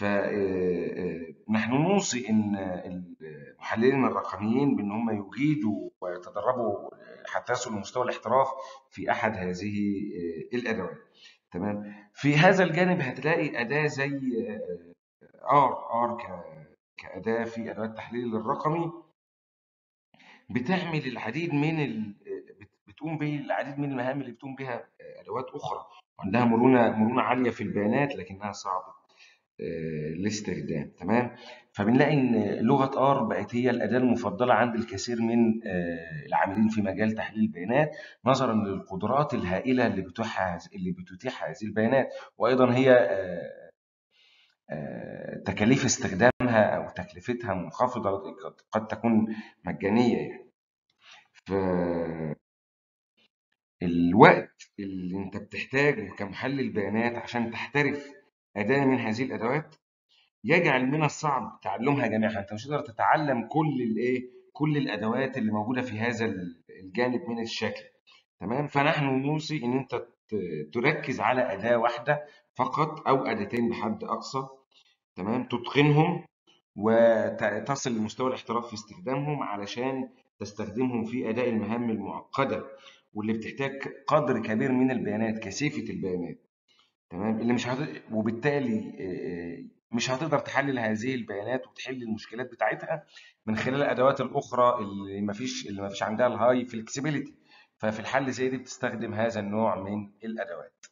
فنحن نوصي ان المحللين الرقميين بان هم يجيدوا ويتدربوا حتى يصلوا لمستوى الاحتراف في احد هذه الادوات تمام في هذا الجانب هتلاقي اداه زي ار ار كاداه في ادوات التحليل الرقمي بتعمل العديد من ال... بتقوم بالعديد من المهام اللي بتقوم بها ادوات اخرى عندها مرونه مرونه عاليه في البيانات لكنها صعبه الاستخدام تمام فبنلاقي ان لغه ار بقت هي الاداه المفضله عند الكثير من العاملين في مجال تحليل البيانات نظرا للقدرات الهائله اللي بتتيحها اللي بتتيحها هذه البيانات وايضا هي تكاليف استخدامها او تكلفتها منخفضه قد تكون مجانيه يعني ف الوقت اللي انت بتحتاجه كمحلل بيانات عشان تحترف أداة من هذه الأدوات يجعل من الصعب تعلمها جميعا أنت مش هتقدر تتعلم كل الإيه كل الأدوات اللي موجودة في هذا الجانب من الشكل تمام فنحن نوصي إن أنت تركز على أداة واحدة فقط أو أداتين بحد أقصى تمام تتقنهم وتصل لمستوى الاحتراف في استخدامهم علشان تستخدمهم في أداء المهام المعقدة واللي بتحتاج قدر كبير من البيانات كثافة البيانات تمام اللي مش هت... وبالتالي مش هتقدر تحلل هذه البيانات وتحل المشكلات بتاعتها من خلال الادوات الاخرى اللي ما فيش اللي ما فيش عندها الهاي فلكسبيليتي ففي الحل زي دي بتستخدم هذا النوع من الادوات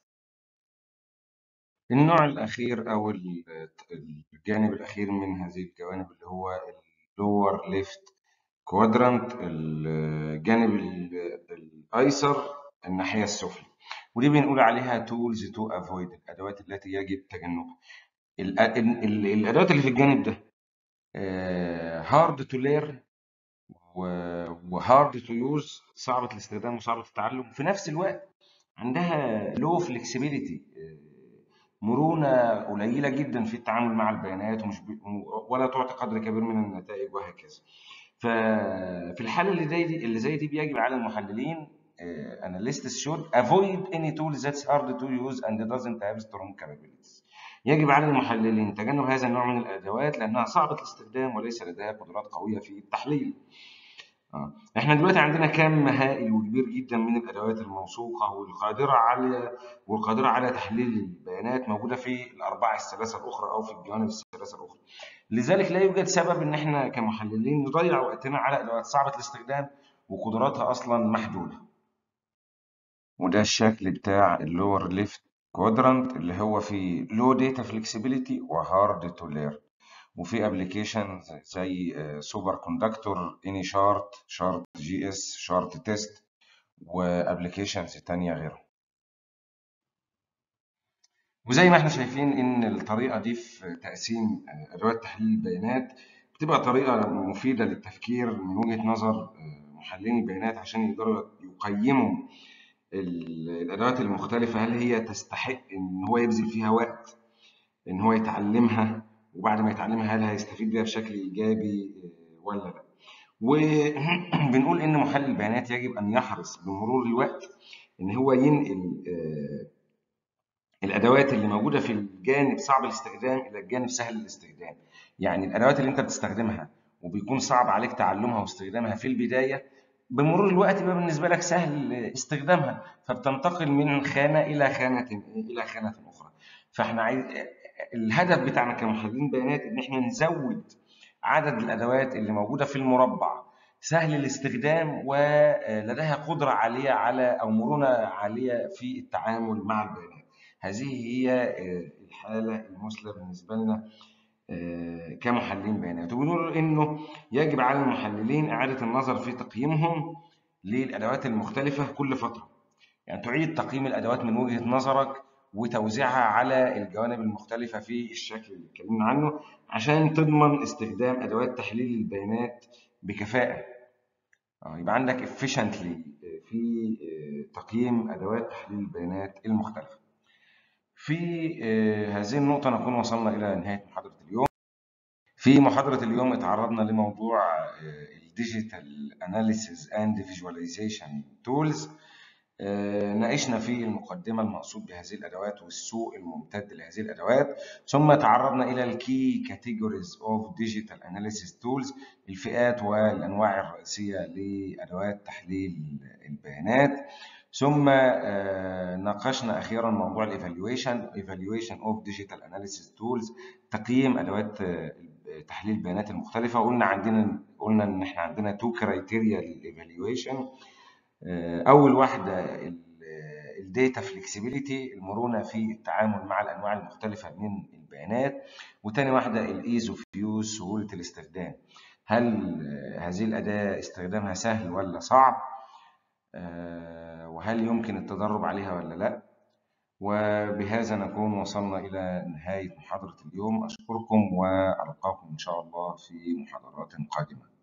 النوع الاخير او الجانب الاخير من هذه الجوانب اللي هو اللور ليفت كوادرانت الجانب الايسر الناحيه السفلى ودي بنقول عليها tools to avoid الادوات التي يجب تجنبها الادوات اللي في الجانب ده hard to learn و hard to use صعبة الاستخدام وصعبة التعلم في نفس الوقت عندها low flexibility مرونة قليلة جدا في التعامل مع البيانات ومش ولا تعطي قدر كبير من النتائج وهكذا ففي الحالة اللي زي دي اللي زي دي بيجب على المحللين uh, analysts should avoid any tool that's hard to use and doesn't have strong capabilities. يجب على المحللين تجنب هذا النوع من الادوات لانها صعبه الاستخدام وليس لديها قدرات قويه في التحليل. آه. احنا دلوقتي عندنا كم هائل وكبير جدا من الادوات الموثوقه والقادره على والقادره على تحليل البيانات موجوده في الاربع الثلاثه الاخرى او في الجوانب الثلاثه الاخرى. لذلك لا يوجد سبب ان احنا كمحللين نضيع وقتنا على ادوات صعبه الاستخدام وقدراتها اصلا محدوده. وده الشكل بتاع اللور ليفت كوادرانت اللي هو فيه لو داتا فليكسيبيليتي وهارد تو ليرن وفي ابلكيشن زي سوبر كوندكتور اني شارت شارت جي اس شارت تيست وابلكيشنز تانية غيرهم وزي ما احنا شايفين ان الطريقه دي في تقسيم ادوات تحليل البيانات بتبقى طريقه مفيده للتفكير من وجهه نظر محللين البيانات عشان يقدروا يقيموا الادوات المختلفه هل هي تستحق ان هو يبذل فيها وقت ان هو يتعلمها وبعد ما يتعلمها هل هيستفيد بيها بشكل ايجابي آه، ولا لا وبنقول ان محلل البيانات يجب ان يحرص بمرور الوقت ان هو ينقل آه، الادوات اللي موجوده في الجانب صعب الاستخدام الى الجانب سهل الاستخدام يعني الادوات اللي انت بتستخدمها وبيكون صعب عليك تعلمها واستخدامها في البدايه بمرور الوقت بيبقى بالنسبه لك سهل استخدامها فبتنتقل من خانه الى خانه الى خانه اخرى فاحنا عايز الهدف بتاعنا كمحللين بيانات ان احنا نزود عدد الادوات اللي موجوده في المربع سهل الاستخدام ولديها قدره عاليه على او مرونه عاليه في التعامل مع البيانات هذه هي الحاله المثلى بالنسبه لنا آه، كمحللين بيانات وبنقول انه يجب على المحللين اعاده النظر في تقييمهم للادوات المختلفه كل فتره يعني تعيد تقييم الادوات من وجهه نظرك وتوزيعها على الجوانب المختلفه في الشكل اللي اتكلمنا عنه عشان تضمن استخدام ادوات تحليل البيانات بكفاءه آه، يبقى عندك efficiently في آه، تقييم ادوات تحليل البيانات المختلفه في هذه النقطة نكون وصلنا إلى نهاية محاضرة اليوم. في محاضرة اليوم اتعرضنا لموضوع الديجيتال اناليسيز اند فيجواليزيشن تولز ناقشنا في المقدمة المقصود بهذه الأدوات والسوق الممتد لهذه الأدوات ثم تعرضنا إلى الكي كاتيجوريز أوف ديجيتال اناليسيز تولز الفئات والأنواع الرئيسية لأدوات تحليل البيانات ثم ناقشنا اخيرا موضوع الايفالويشن ايفالويشن اوف ديجيتال اناليسيس تولز تقييم ادوات تحليل البيانات المختلفه قلنا عندنا قلنا ان احنا عندنا تو كرايتيريا للايفالويشن اول واحده الداتا فليكسيبيليتي المرونه في التعامل مع الانواع المختلفه من البيانات وتاني واحده الايز اوف يوز سهوله الاستخدام هل هذه الاداه استخدامها سهل ولا صعب وهل يمكن التدرب عليها ولا لا وبهذا نكون وصلنا إلى نهاية محاضرة اليوم أشكركم وألقاكم إن شاء الله في محاضرات قادمة